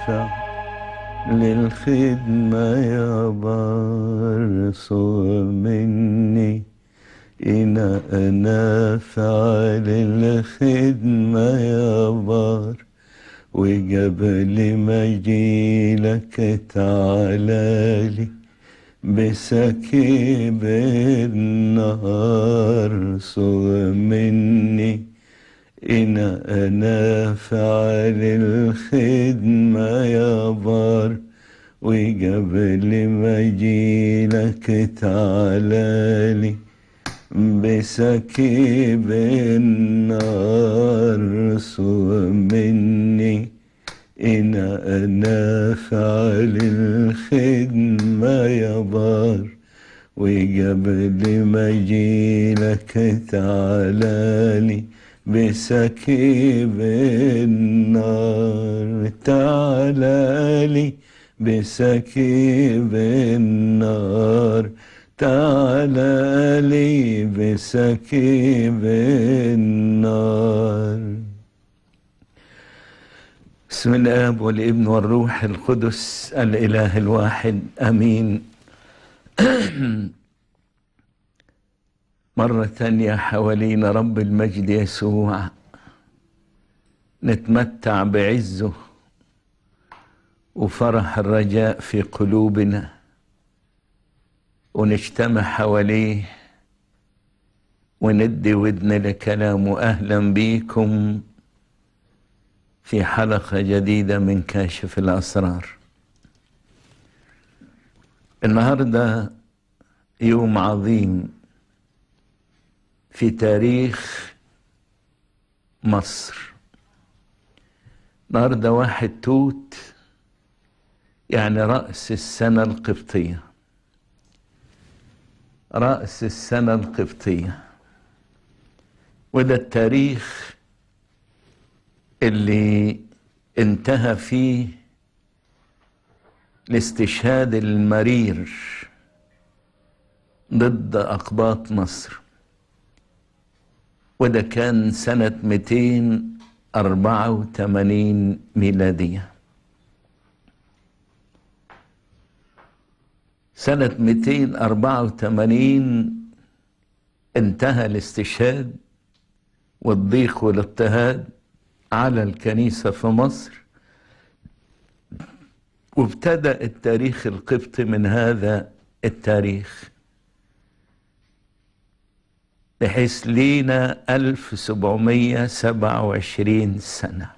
نافع للخدمة يا برصو مني إنا أنافع للخدمة يا بار وقبل ما أجيلك تعالالي بسكيب النهار صغ مني إنا أنافع للخدمة يا بار وقبل ما أجيلك تعالالي بسكيب النار صغ مني إنا أنافع للخدمة يا بار وقبل ما أجيلك تعالالي بسكيب النار تعالالي بسكيب النار تعالالي بسكيب النار بسم الاب والابن والروح القدس الاله الواحد امين مرة تانية حوالينا رب المجد يسوع نتمتع بعزه وفرح الرجاء في قلوبنا ونجتمع حواليه وندي ودن لكلامه أهلا بيكم في حلقة جديدة من كاشف الأسرار النهاردة يوم عظيم في تاريخ مصر النهاردة واحد توت يعني رأس السنة القبطية رأس السنة القبطية وده التاريخ اللي انتهى فيه الاستشهاد المرير ضد أقباط مصر وده كان سنة 284 ميلادية سنة 284 انتهى الاستشهاد والضيق والاضطهاد على الكنيسة في مصر وابتدأ التاريخ القبطي من هذا التاريخ بحيث لينا 1727 سنة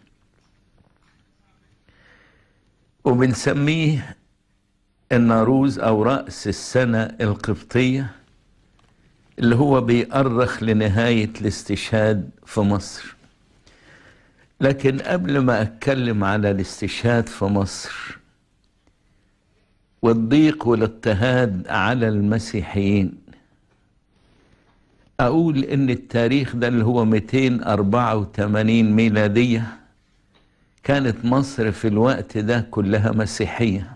وبنسميه الناروز أو رأس السنة القبطية اللي هو بيأرخ لنهاية الاستشهاد في مصر لكن قبل ما أتكلم على الاستشهاد في مصر والضيق والاضطهاد على المسيحيين أقول إن التاريخ ده اللي هو 284 ميلادية كانت مصر في الوقت ده كلها مسيحية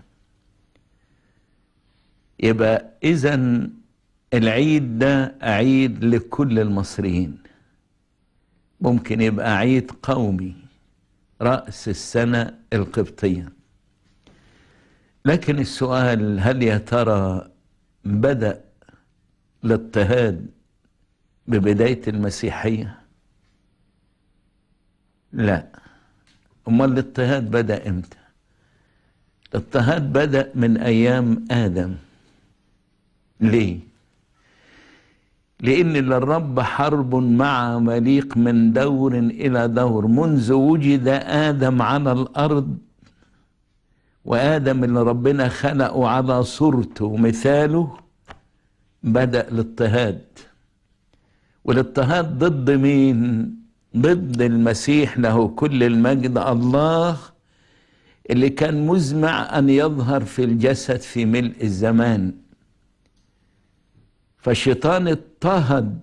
يبقى إذا العيد ده عيد لكل المصريين ممكن يبقى عيد قومي رأس السنة القبطية لكن السؤال هل يا ترى بدأ الاضطهاد ببداية المسيحية لا أمال الاضطهاد بدأ إمتى الاضطهاد بدأ من أيام آدم ليه لأن للرب حرب مع مليق من دور إلى دور منذ وجد آدم على الأرض وآدم اللي ربنا خلقه على صورته ومثاله بدأ الاضطهاد والاضطهاد ضد مين ضد المسيح له كل المجد الله اللي كان مزمع أن يظهر في الجسد في ملء الزمان فالشيطان اضطهد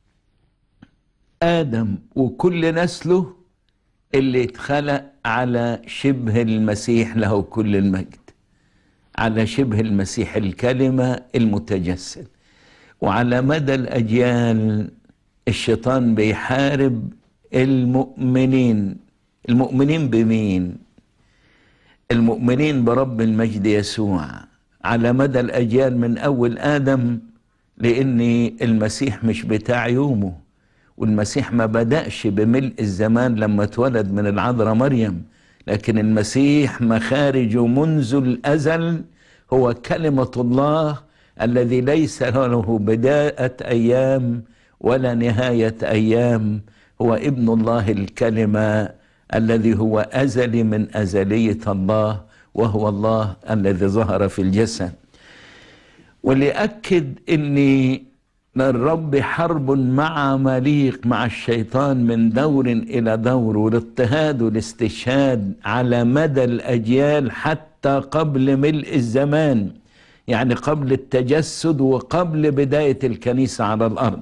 آدم وكل نسله اللي اتخلق على شبه المسيح له كل المجد على شبه المسيح الكلمة المتجسد وعلى مدى الأجيال الشيطان بيحارب المؤمنين المؤمنين بمين المؤمنين برب المجد يسوع على مدى الأجيال من أول آدم لأن المسيح مش بتاع يومه والمسيح ما بدأش بملء الزمان لما اتولد من العذراء مريم لكن المسيح مخارج منذ الأزل هو كلمة الله الذي ليس له بداية أيام ولا نهاية أيام هو ابن الله الكلمة الذي هو أزلي من أزلية الله وهو الله الذي ظهر في الجسد ولأكد أن الرب حرب مع مليق مع الشيطان من دور إلى دور والاضطهاد والاستشهاد على مدى الأجيال حتى قبل ملء الزمان يعني قبل التجسد وقبل بداية الكنيسة على الأرض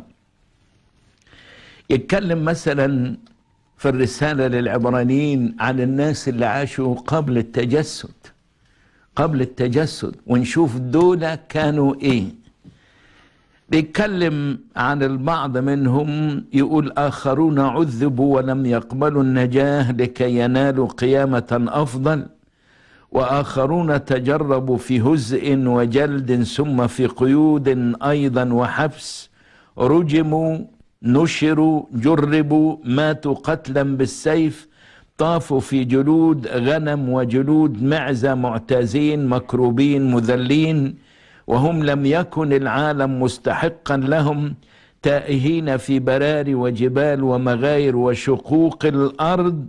يتكلم مثلا في الرسالة للعبرانيين عن الناس اللي عاشوا قبل التجسد قبل التجسد ونشوف دول كانوا ايه بيتكلم عن البعض منهم يقول آخرون عذبوا ولم يقبلوا النجاة لكي ينالوا قيامة أفضل وآخرون تجربوا في هزء وجلد ثم في قيود أيضا وحبس رجموا نشروا جربوا ماتوا قتلا بالسيف طافوا في جلود غنم وجلود معزة معتازين مكروبين مذلين وهم لم يكن العالم مستحقا لهم تائهين في براري وجبال ومغاير وشقوق الأرض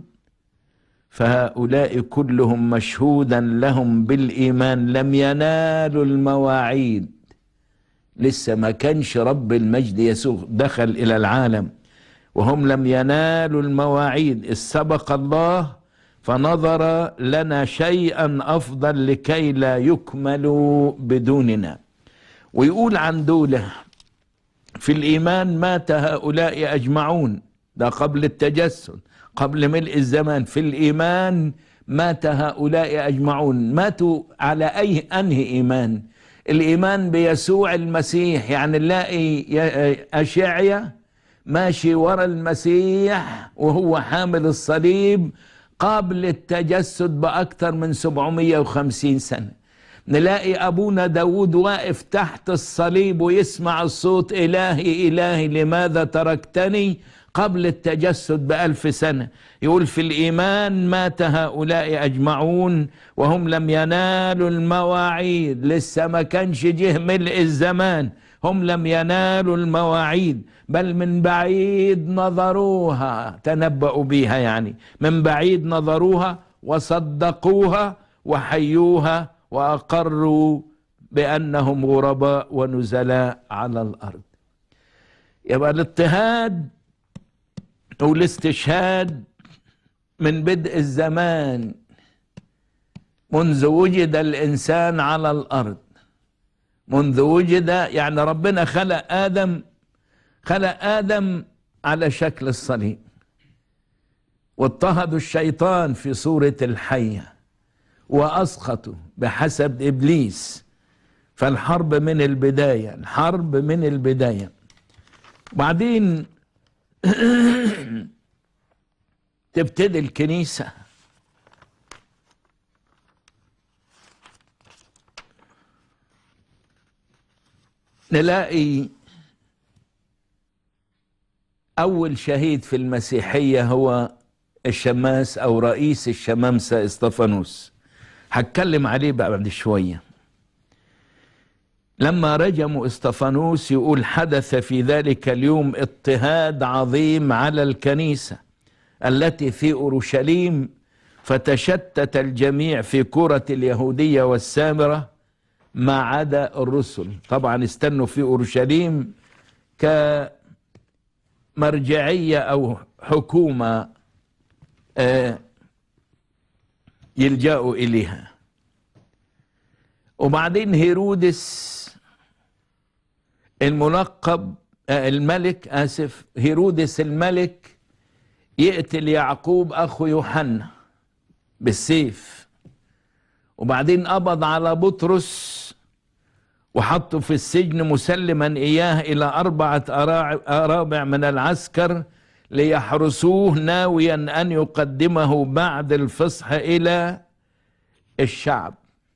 فهؤلاء كلهم مشهودا لهم بالإيمان لم ينالوا المواعيد لسه ما كانش رب المجد يسوع دخل إلى العالم وهم لم ينالوا المواعيد إذ سبق الله فنظر لنا شيئا أفضل لكي لا يكملوا بدوننا ويقول عن دولة في الإيمان مات هؤلاء أجمعون ده قبل التجسد قبل ملء الزمان في الإيمان مات هؤلاء أجمعون ماتوا على أي أنهي إيمان الإيمان بيسوع المسيح يعني نلاقي أشعيا ماشي ورا المسيح وهو حامل الصليب قبل التجسد بأكثر من 750 سنة نلاقي أبونا داود واقف تحت الصليب ويسمع الصوت إلهي إلهي لماذا تركتني قبل التجسد بألف سنة يقول في الإيمان مات هؤلاء أجمعون وهم لم ينالوا المواعيد لسه ما كانش جه ملء الزمان هم لم ينالوا المواعيد بل من بعيد نظروها تنبأوا بها يعني من بعيد نظروها وصدقوها وحيوها وأقروا بأنهم غرباء ونزلاء على الأرض يبقى الاضطهاد والاستشهاد من بدء الزمان منذ وجد الإنسان على الأرض منذ وجد يعني ربنا خلق آدم خلق آدم على شكل الصليب واضطهدوا الشيطان في صورة الحية وأسقطوا بحسب إبليس فالحرب من البداية الحرب من البداية بعدين تبتدي الكنيسة نلاقي أول شهيد في المسيحية هو الشماس أو رئيس الشمامسة استفانوس هتكلم عليه بعد شوية لما رجموا استفانوس يقول حدث في ذلك اليوم اضطهاد عظيم على الكنيسة التي في أورشليم فتشتت الجميع في كرة اليهودية والسامرة ما عدا الرسل طبعا استنوا في أورشليم كمرجعية أو حكومة يلجأوا إليها وبعدين هيرودس الملقب الملك آسف هيرودس الملك يقتل يعقوب أخو يوحنا بالسيف وبعدين قبض على بطرس وحطه في السجن مسلما إياه إلى أربعة أرابع من العسكر ليحرسوه ناويا أن يقدمه بعد الفصح إلى الشعب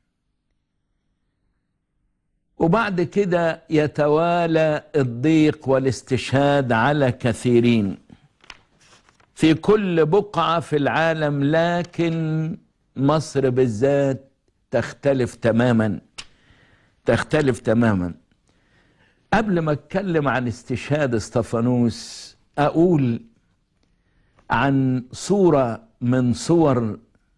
وبعد كده يتوالى الضيق والاستشهاد على كثيرين في كل بقعة في العالم لكن مصر بالذات تختلف تماما تختلف تماما قبل ما اتكلم عن استشهاد استفانوس اقول عن صورة من صور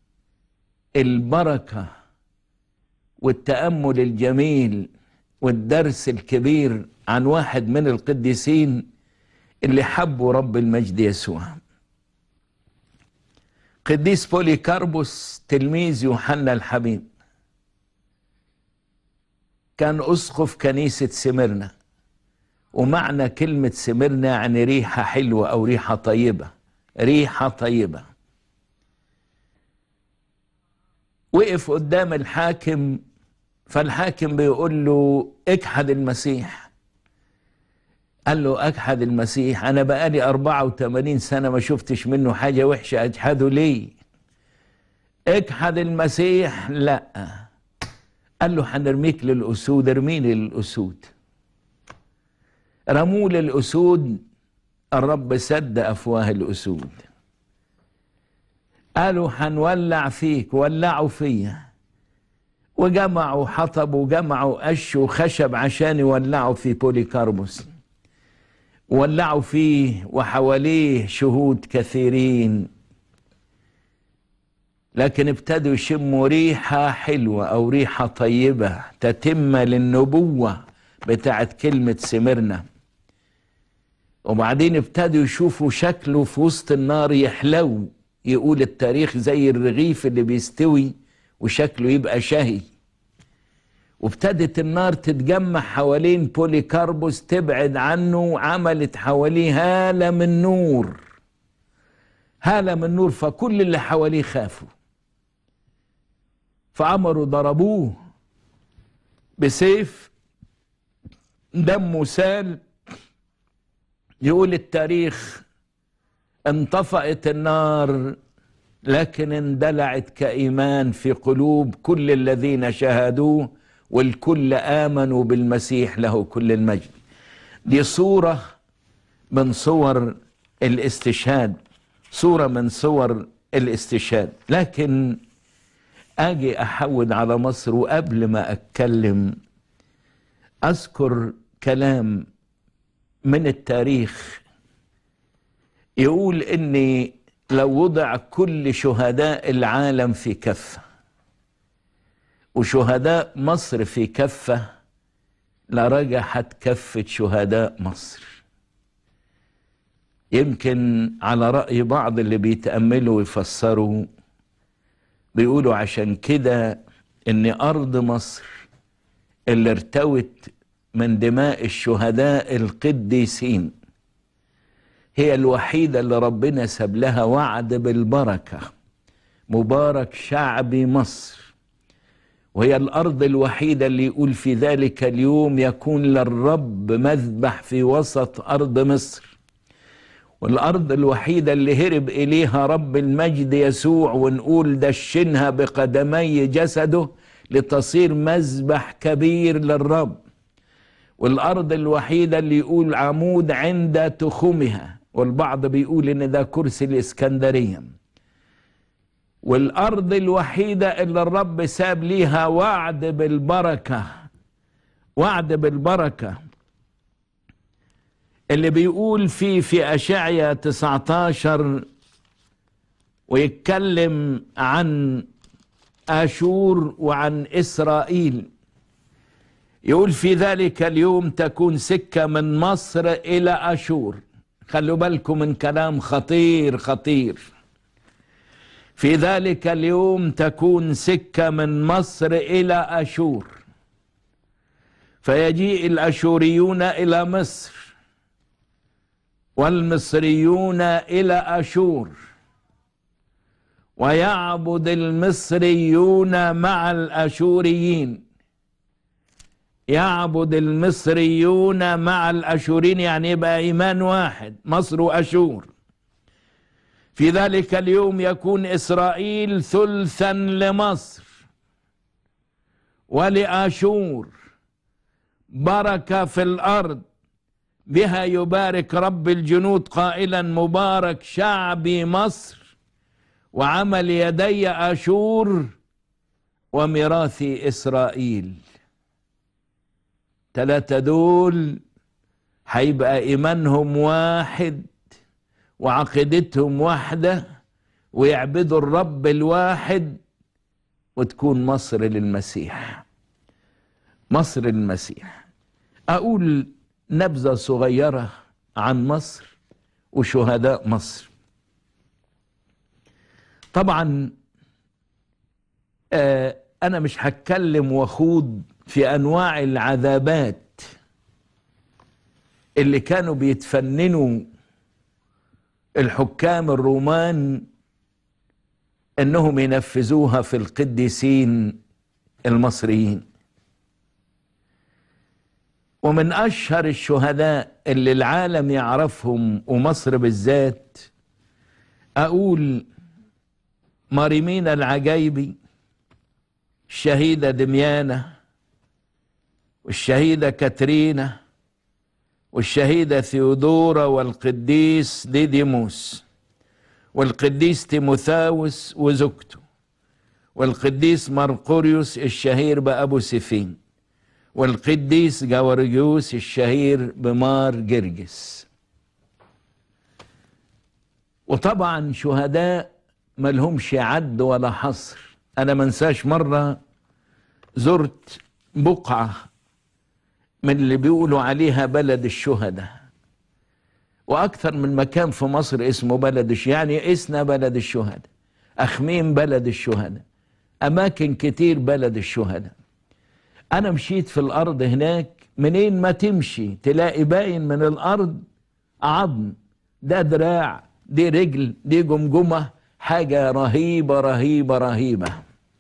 البركة والتأمل الجميل والدرس الكبير عن واحد من القديسين اللي حبوا رب المجد يسوع قديس بوليكاربوس تلميذ يوحنا الحبيب كان أسقف كنيسة سمرنا ومعنى كلمة سمرنا يعني ريحة حلوة أو ريحة طيبة ريحة طيبة وقف قدام الحاكم فالحاكم بيقول له اجحد المسيح قال له اجحد المسيح انا بقالي 84 سنه ما شفتش منه حاجه وحشه اجحده ليه اجحد المسيح لا قال له هنرميك للاسود ارميني للاسود رموه للاسود الرب سد افواه الاسود قالوا هنولع فيك ولعوا فيا وجمعوا حطب وجمعوا قش وخشب عشان يولعوا في بوليكاربوس ولعوا فيه وحواليه شهود كثيرين لكن ابتدوا يشموا ريحة حلوة أو ريحة طيبة تتم للنبوة بتاعت كلمة سمرنا وبعدين ابتدوا يشوفوا شكله في وسط النار يحلو يقول التاريخ زي الرغيف اللي بيستوي وشكله يبقى شهي وابتدت النار تتجمع حوالين بوليكاربوس تبعد عنه عملت حواليه هالة من نور هالة من نور فكل اللي حواليه خافوا فأمروا ضربوه بسيف دمه سال يقول التاريخ انطفأت النار لكن اندلعت كإيمان في قلوب كل الذين شاهدوه والكل آمنوا بالمسيح له كل المجد دي صورة من صور الاستشهاد صورة من صور الاستشهاد لكن أجي أحود على مصر وقبل ما أتكلم أذكر كلام من التاريخ يقول إني لو وضع كل شهداء العالم في كفه وشهداء مصر في كفة لرجحت كفة شهداء مصر يمكن على رأي بعض اللي بيتأملوا ويفسروا بيقولوا عشان كده ان أرض مصر اللي ارتوت من دماء الشهداء القديسين هي الوحيدة اللي ربنا ساب لها وعد بالبركة مبارك شعب مصر وهي الأرض الوحيدة اللي يقول في ذلك اليوم يكون للرب مذبح في وسط أرض مصر والأرض الوحيدة اللي هرب إليها رب المجد يسوع ونقول دشنها بقدمي جسده لتصير مذبح كبير للرب والأرض الوحيدة اللي يقول عمود عند تخومها والبعض بيقول إن ده كرسي الإسكندرية والأرض الوحيدة اللي الرب ساب ليها وعد بالبركة وعد بالبركة اللي بيقول فيه في أشعيا 19 ويتكلم عن آشور وعن إسرائيل يقول في ذلك اليوم تكون سكة من مصر إلى أشور خلوا بالكم من كلام خطير خطير في ذلك اليوم تكون سكة من مصر إلى أشور فيجيء الأشوريون إلى مصر والمصريون إلى أشور ويعبد المصريون مع الأشوريين يعبد المصريون مع الأشوريين يعني يبقى إيمان واحد مصر وأشور في ذلك اليوم يكون إسرائيل ثلثا لمصر ولآشور بركة في الأرض بها يبارك رب الجنود قائلا مبارك شعبي مصر وعمل يدي أشور وميراثي إسرائيل ثلاثة دول هيبقى إيمانهم واحد وعقيدتهم واحدة ويعبدوا الرب الواحد وتكون مصر للمسيح مصر للمسيح أقول نبذة صغيرة عن مصر وشهداء مصر طبعا آه أنا مش هتكلم وخوض في أنواع العذابات اللي كانوا بيتفننوا الحكام الرومان انهم ينفذوها في القديسين المصريين ومن اشهر الشهداء اللي العالم يعرفهم ومصر بالذات اقول مريمين العجايبي الشهيده دميانه والشهيده كاترينا والشهيده ثيودورا والقديس ديديموس والقديس تيموثاوس وزوجته والقديس مرقوريوس الشهير بأبو سفين والقديس جورجيوس الشهير بمار جرجس وطبعا شهداء ملهمش عد ولا حصر انا منساش مرة زرت بقعة من اللي بيقولوا عليها بلد الشهداء واكثر من مكان في مصر اسمه بلد الش... يعني اسنا بلد الشهداء اخميم بلد الشهداء اماكن كتير بلد الشهداء انا مشيت في الارض هناك منين ما تمشي تلاقي باين من الارض عظم ده دراع دي رجل دي جمجمه حاجه رهيبه رهيبه رهيبه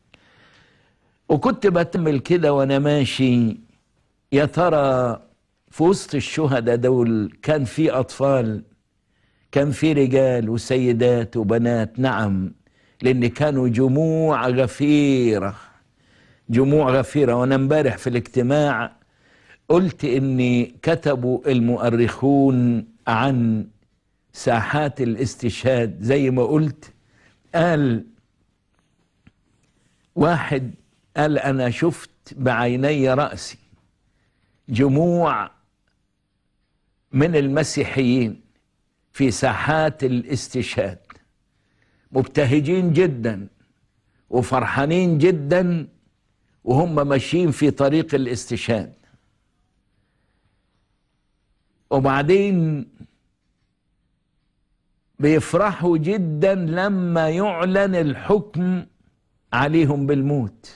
وكنت بتمل كده وانا ماشي يا ترى في وسط الشهداء دول كان في أطفال كان في رجال وسيدات وبنات نعم لأن كانوا جموع غفيرة جموع غفيرة وأنا امبارح في الاجتماع قلت إني كتبوا المؤرخون عن ساحات الاستشهاد زي ما قلت قال واحد قال أنا شفت بعيني رأسي جموع من المسيحيين في ساحات الاستشهاد مبتهجين جدا وفرحانين جدا وهم ماشيين في طريق الاستشهاد وبعدين بيفرحوا جدا لما يعلن الحكم عليهم بالموت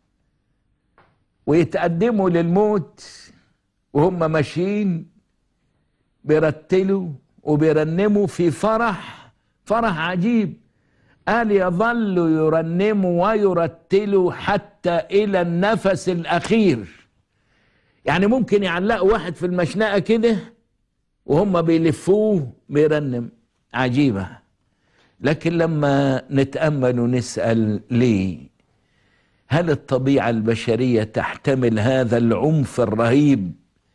ويتقدموا للموت وهم ماشيين بيرتلوا وبيرنموا في فرح فرح عجيب قال يظلوا يرنموا ويرتلوا حتى إلى النفس الأخير يعني ممكن يعلقوا واحد في المشنقة كده وهم بيلفوه بيرنم عجيبة لكن لما نتأمل ونسأل ليه هل الطبيعة البشرية تحتمل هذا العنف الرهيب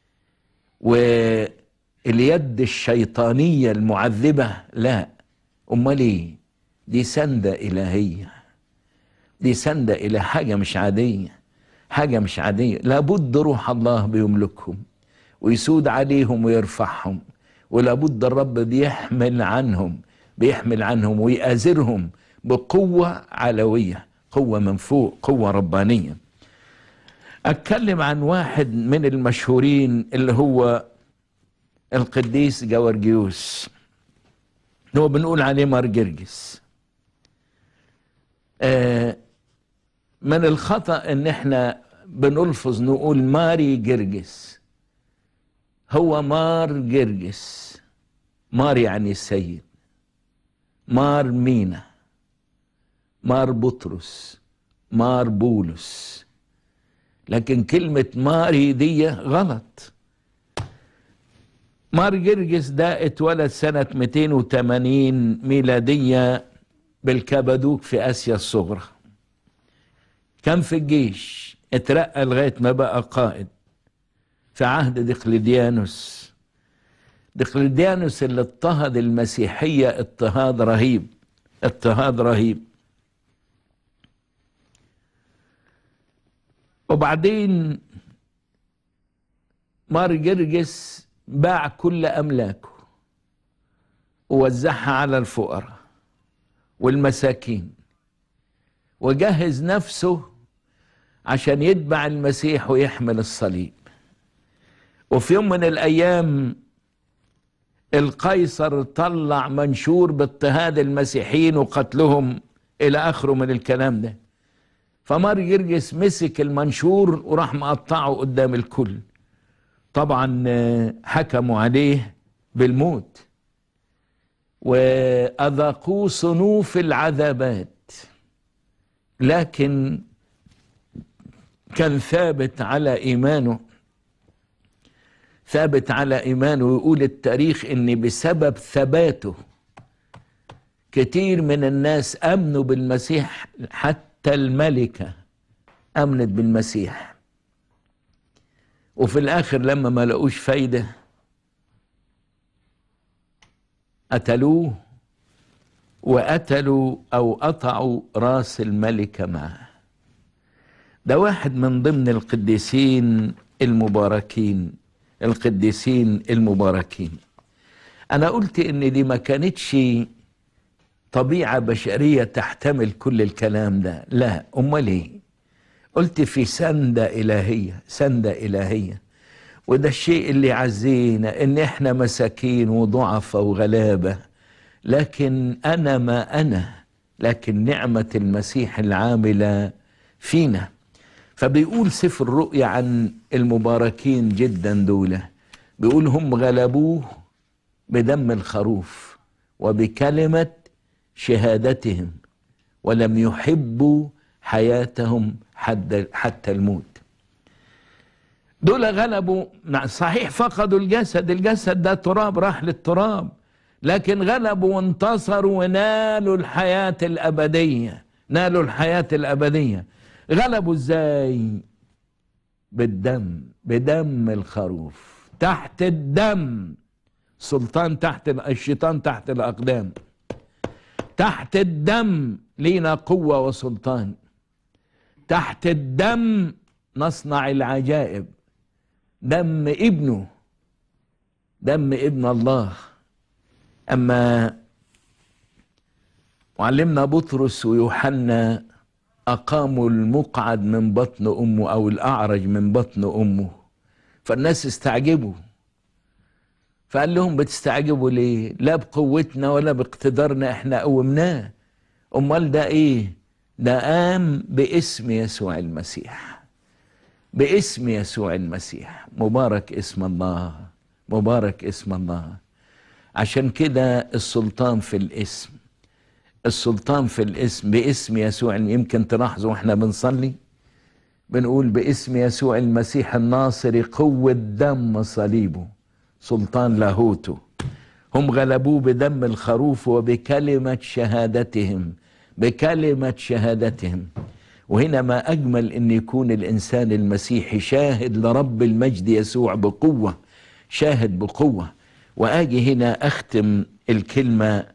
واليد الشيطانية المعذبة لا أمال إيه دي سندة إلهية دي سندة إلى حاجة مش عادية حاجة مش عادية لابد روح الله بيملكهم ويسود عليهم ويرفعهم ولابد الرب بيحمل عنهم بيحمل عنهم ويآزرهم بقوة علوية قوة من فوق قوة ربانية أتكلم عن واحد من المشهورين اللي هو القديس جورجيوس هو بنقول عليه مار جرجس آه من الخطأ ان احنا بنلفظ نقول ماري جرجس هو مار جرجس مار يعني السيد مار مينا مار بطرس مار بولس لكن كلمة ماري دي غلط مار جرجس ده اتولد سنة 280 ميلادية بالكبدوك في آسيا الصغرى كان في الجيش اترقى لغاية ما بقى قائد في عهد دقلديانوس دقلديانوس اللي اضطهد المسيحية اضطهاد رهيب اضطهاد رهيب وبعدين مار جرجس باع كل أملاكه ووزعها على الفقراء والمساكين وجهز نفسه عشان يتبع المسيح ويحمل الصليب وفي يوم من الأيام القيصر طلع منشور باضطهاد المسيحيين وقتلهم إلى آخره من الكلام ده فمار جرجس مسك المنشور وراح مقطعه قدام الكل طبعا حكموا عليه بالموت وأذاقوه صنوف العذابات لكن كان ثابت على إيمانه ثابت على إيمانه ويقول التاريخ إن بسبب ثباته كتير من الناس أمنوا بالمسيح حتى الملكة أمنت بالمسيح وفي الآخر لما ما لقوش فايدة قتلوه وقتلوا أو قطعوا راس الملكة معه ده واحد من ضمن القديسين المباركين القديسين المباركين أنا قلت إن دي ما كانتش طبيعة بشرية تحتمل كل الكلام ده لا أمال إيه قلت في سندة إلهية سندة إلهية وده الشيء اللي يعزينا إن إحنا مساكين وضعفة وغلابة لكن أنا ما أنا لكن نعمة المسيح العاملة فينا فبيقول سفر الرؤيا عن المباركين جدا دول بيقول هم غلبوه بدم الخروف وبكلمة شهادتهم ولم يحبوا حياتهم حتى, حتى الموت دول غلبوا صحيح فقدوا الجسد الجسد ده تراب راح للتراب لكن غلبوا وانتصروا ونالوا الحياة الأبدية نالوا الحياة الأبدية غلبوا ازاي بالدم بدم الخروف تحت الدم سلطان تحت الشيطان تحت الأقدام تحت الدم لينا قوة وسلطان تحت الدم نصنع العجائب دم ابنه دم ابن الله أما معلمنا بطرس ويوحنا أقاموا المقعد من بطن أمه أو الأعرج من بطن أمه فالناس استعجبوا فقال لهم بتستعجبوا ليه لا بقوتنا ولا باقتدارنا احنا قومناه امال ده ايه ده قام باسم يسوع المسيح باسم يسوع المسيح مبارك اسم الله مبارك اسم الله عشان كده السلطان في الاسم السلطان في الاسم باسم يسوع يمكن تلاحظوا واحنا بنصلي بنقول باسم يسوع المسيح الناصري قوة دم صليبه سلطان لاهوته هم غلبوه بدم الخروف وبكلمة شهادتهم بكلمة شهادتهم وهنا ما أجمل أن يكون الإنسان المسيحي شاهد لرب المجد يسوع بقوة شاهد بقوة وآجي هنا أختم الكلمة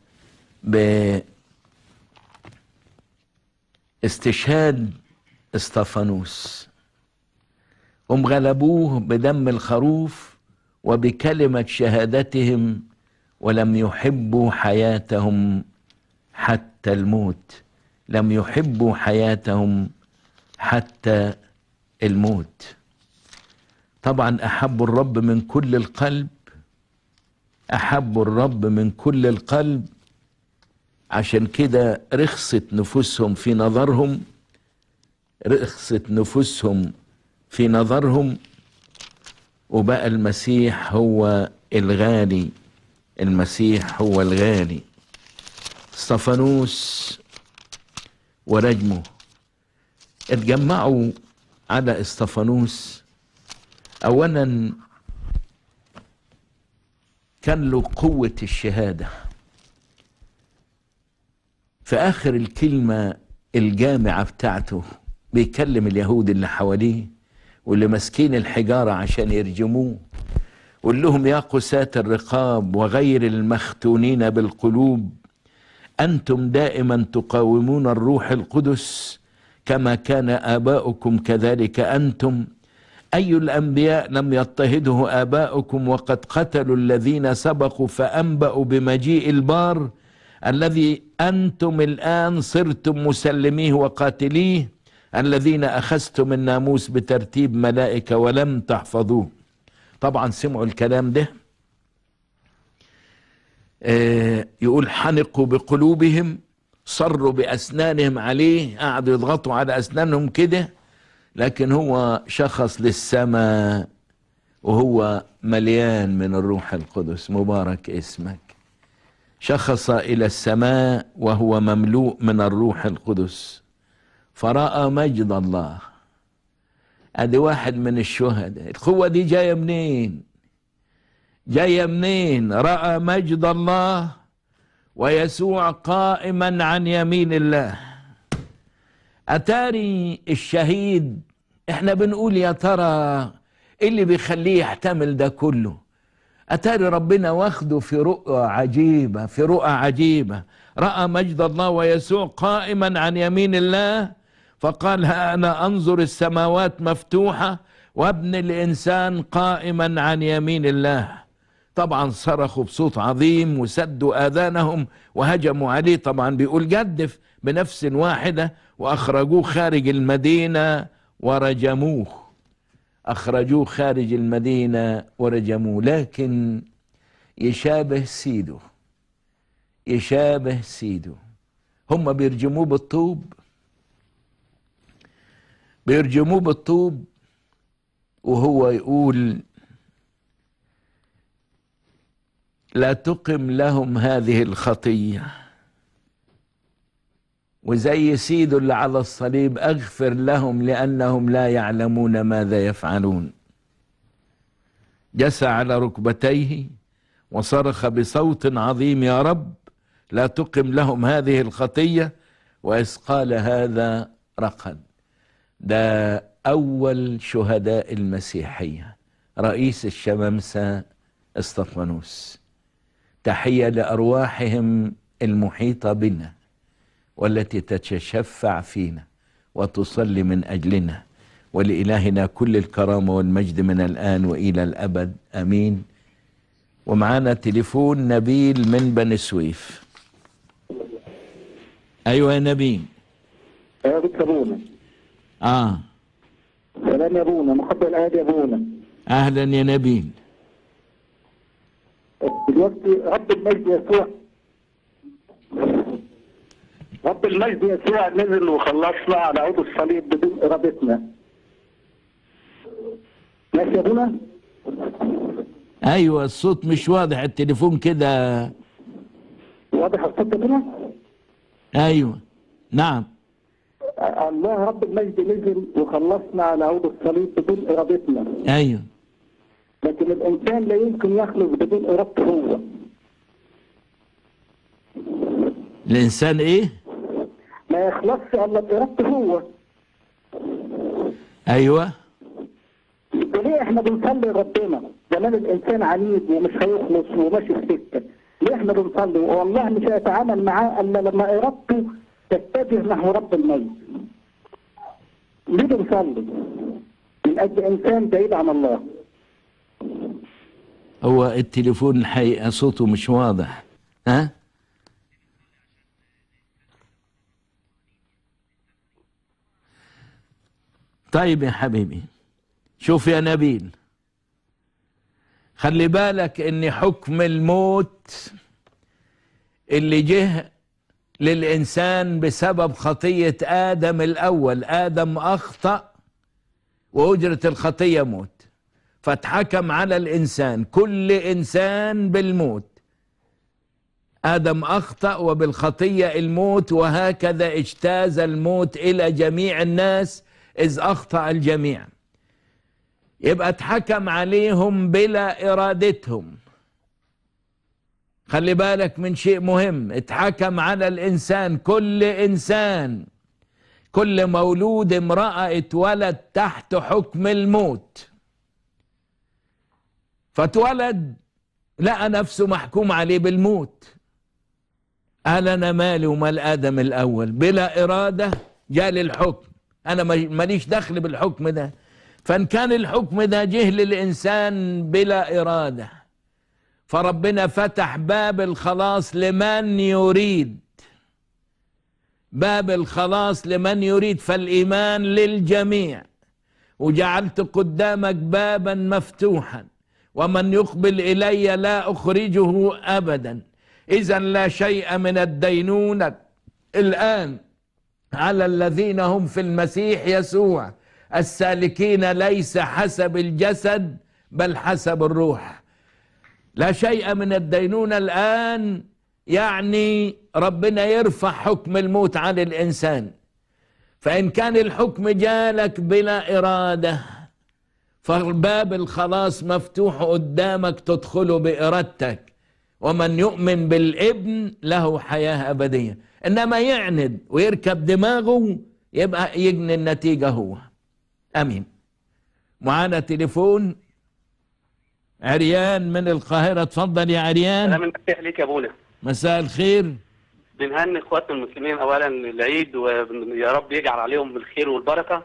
باستشهاد استفانوس هم غلبوه بدم الخروف وبكلمة شهادتهم ولم يحبوا حياتهم حتى الموت لم يحبوا حياتهم حتى الموت طبعا أحبوا الرب من كل القلب أحبوا الرب من كل القلب عشان كده رخصت نفوسهم في نظرهم رخصت نفوسهم في نظرهم وبقى المسيح هو الغالي المسيح هو الغالي استفانوس ورجمه اتجمعوا على استفانوس اولا كان له قوة الشهادة في آخر الكلمة الجامعة بتاعته بيكلم اليهود اللي حواليه واللي ماسكين الحجارة عشان يرجموه قول لهم يا قساة الرقاب وغير المختونين بالقلوب أنتم دائما تقاومون الروح القدس كما كان آباؤكم كذلك أنتم أي الأنبياء لم يضطهده آباؤكم وقد قتلوا الذين سبقوا فأنبأوا بمجيء البار الذي أنتم الآن صرتم مسلميه وقاتليه الذين أخذتم الناموس بترتيب ملائكة ولم تحفظوه طبعا سمعوا الكلام ده آه يقول حنقوا بقلوبهم صروا بأسنانهم عليه قعدوا يضغطوا على أسنانهم كده لكن هو شخص للسماء وهو مليان من الروح القدس مبارك اسمك شخص إلى السماء وهو مملوء من الروح القدس فرأى مجد الله ادي واحد من الشهداء القوة دي جاية منين جاية منين رأى مجد الله ويسوع قائما عن يمين الله أتاري الشهيد احنا بنقول يا ترى ايه اللي بيخليه يحتمل ده كله أتاري ربنا واخده في رؤى عجيبة في رؤى عجيبة رأى مجد الله ويسوع قائما عن يمين الله فقال ها أنا أنظر السماوات مفتوحة وابن الإنسان قائما عن يمين الله طبعا صرخوا بصوت عظيم وسدوا آذانهم وهجموا عليه طبعا بيقول جدف بنفس واحدة وأخرجوه خارج المدينة ورجموه أخرجوه خارج المدينة ورجموه لكن يشابه سيده يشابه سيده هم بيرجموه بالطوب بيرجموه بالطوب وهو يقول لا تقم لهم هذه الخطيه وزي سيده اللي على الصليب اغفر لهم لانهم لا يعلمون ماذا يفعلون جسى على ركبتيه وصرخ بصوت عظيم يا رب لا تقم لهم هذه الخطيه واذ قال هذا رقد ده اول شهداء المسيحيه رئيس الشمامسه اسطفانوس تحيه لارواحهم المحيطه بنا والتي تتشفع فينا وتصلي من اجلنا ولالهنا كل الكرامه والمجد من الان والى الابد امين ومعانا تليفون نبيل من بني سويف ايوه يا نبيل يا دكتور ابونا اه سلام يا ابونا محب الآيات يا ابونا اهلا يا نبيل دلوقتي رب المجد يسوع رب المجد يسوع نزل وخلصنا على عود الصليب بدون ارادتنا ماشي يا ابونا ايوه الصوت مش واضح التليفون كده واضح الصوت يا ابونا ايوه نعم الله رب المجد نزل وخلصنا على عود الصليب بدون ارادتنا ايوه لكن الانسان لا يمكن يخلص بدون ارادته هو الانسان ايه ما يخلصش الا بارادته هو ايوه وليه احنا بنصلي ربنا زمان الانسان عنيد ومش هيخلص وماشي في سكه ليه احنا بنصلي والله مش هيتعامل معاه الا لما ارادته تتجه نحو رب المجد ليه بنصلي من اجل انسان بعيد عن الله هو التليفون الحقيقه صوته مش واضح ها طيب يا حبيبي شوف يا نبيل خلي بالك ان حكم الموت اللي جه للإنسان بسبب خطية آدم الأول آدم أخطأ وأجرة الخطية موت فاتحكم على الإنسان كل إنسان بالموت آدم أخطأ وبالخطية الموت وهكذا اجتاز الموت إلى جميع الناس إذ أخطأ الجميع يبقى اتحكم عليهم بلا إرادتهم خلي بالك من شيء مهم اتحكم على الانسان كل انسان كل مولود امرأة اتولد تحت حكم الموت فاتولد لقى نفسه محكوم عليه بالموت قال انا مالي ومال ادم الاول بلا اراده جالي الحكم انا ماليش دخل بالحكم ده فان كان الحكم ده جه للانسان بلا اراده فربنا فتح باب الخلاص لمن يريد باب الخلاص لمن يريد فالايمان للجميع وجعلت قدامك بابا مفتوحا ومن يقبل الي لا اخرجه ابدا اذا لا شيء من الدينونه الان على الذين هم في المسيح يسوع السالكين ليس حسب الجسد بل حسب الروح لا شيء من الدينونه الان يعني ربنا يرفع حكم الموت عن الانسان فان كان الحكم جالك بلا اراده فباب الخلاص مفتوح قدامك تدخله بارادتك ومن يؤمن بالابن له حياه ابديه انما يعند ويركب دماغه يبقى يجني النتيجه هو امين معانا تليفون عريان من القاهره اتفضل يا عريان سلام المسيح ليك يا ابونا مساء الخير بنهني اخواتنا المسلمين اولا العيد ويا رب يجعل عليهم بالخير والبركه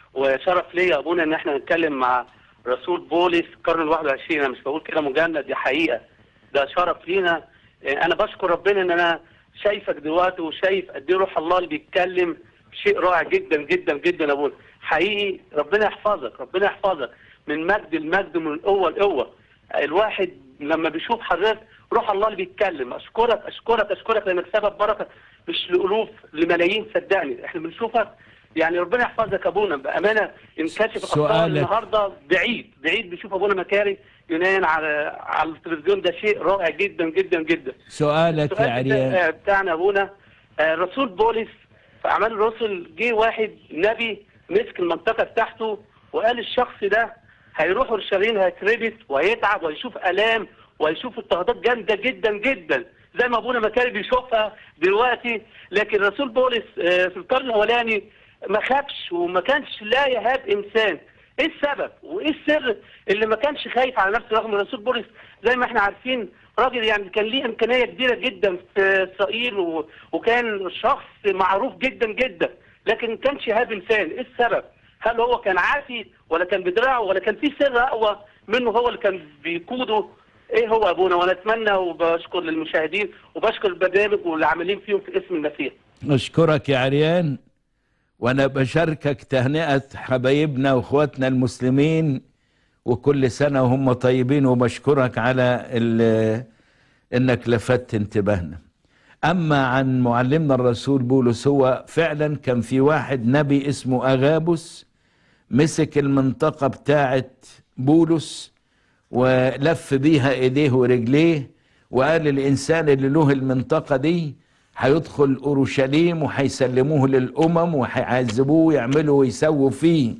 وشرف ليا يا ابونا ان احنا نتكلم مع رسول بولس القرن ال 21 انا مش بقول كده مجند دي حقيقه ده شرف لينا انا بشكر ربنا ان انا شايفك دلوقتي وشايف قد ايه روح الله اللي بيتكلم شيء رائع جدا جدا جدا يا ابونا حقيقي ربنا يحفظك ربنا يحفظك من مجد لمجد من قوه لقوه الواحد لما بيشوف حضرتك روح الله اللي بيتكلم اشكرك اشكرك اشكرك لانك سبب بركه مش لالوف لملايين صدقني احنا بنشوفك يعني ربنا يحفظك يا ابونا بامانه انكشف الاخبار سؤالك. النهارده بعيد بعيد بيشوف ابونا مكاري يونان على على التلفزيون ده شيء رائع جدا جدا جدا سؤالك يا السؤال عريان بتاع- بتاعنا يا ابونا آه، الرسول بولس في اعمال الرسل جه واحد نبي مسك المنطقه بتاعته وقال الشخص ده هيروح اورشليم هيتربط وهيتعب وهيشوف الام وهيشوف اضطهادات جامده جدا جدا زي ما ابونا مكاري بيشوفها دلوقتي لكن الرسول بولس آه، في القرن الاولاني ما خافش وما كانش لا يهاب انسان ايه السبب وايه السر اللي ما كانش خايف على نفسه رغم الرسول بولس زي ما احنا عارفين راجل يعني كان ليه امكانيه كبيره جدا في اسرائيل و... وكان شخص معروف جدا جدا لكن ما كانش يهاب انسان ايه السبب هل هو كان عافي ولا كان بدراعه ولا كان في سر اقوى منه هو اللي كان بيقوده ايه هو ابونا وانا اتمنى وبشكر للمشاهدين وبشكر البرنامج والعاملين فيهم في اسم المسيح أشكرك يا عريان وأنا بشاركك تهنئة حبايبنا وإخواتنا المسلمين وكل سنة وهم طيبين وبشكرك على ال- إنك لفتت انتباهنا أما عن معلمنا الرسول بولس هو فعلا كان في واحد نبي اسمه أغابس مسك المنطقة بتاعت بولس ولف بيها ايديه ورجليه وقال الانسان اللي له المنطقه دي هيدخل اورشليم وهيسلموه للامم وهيعذبوه ويعملوا ويسووا فيه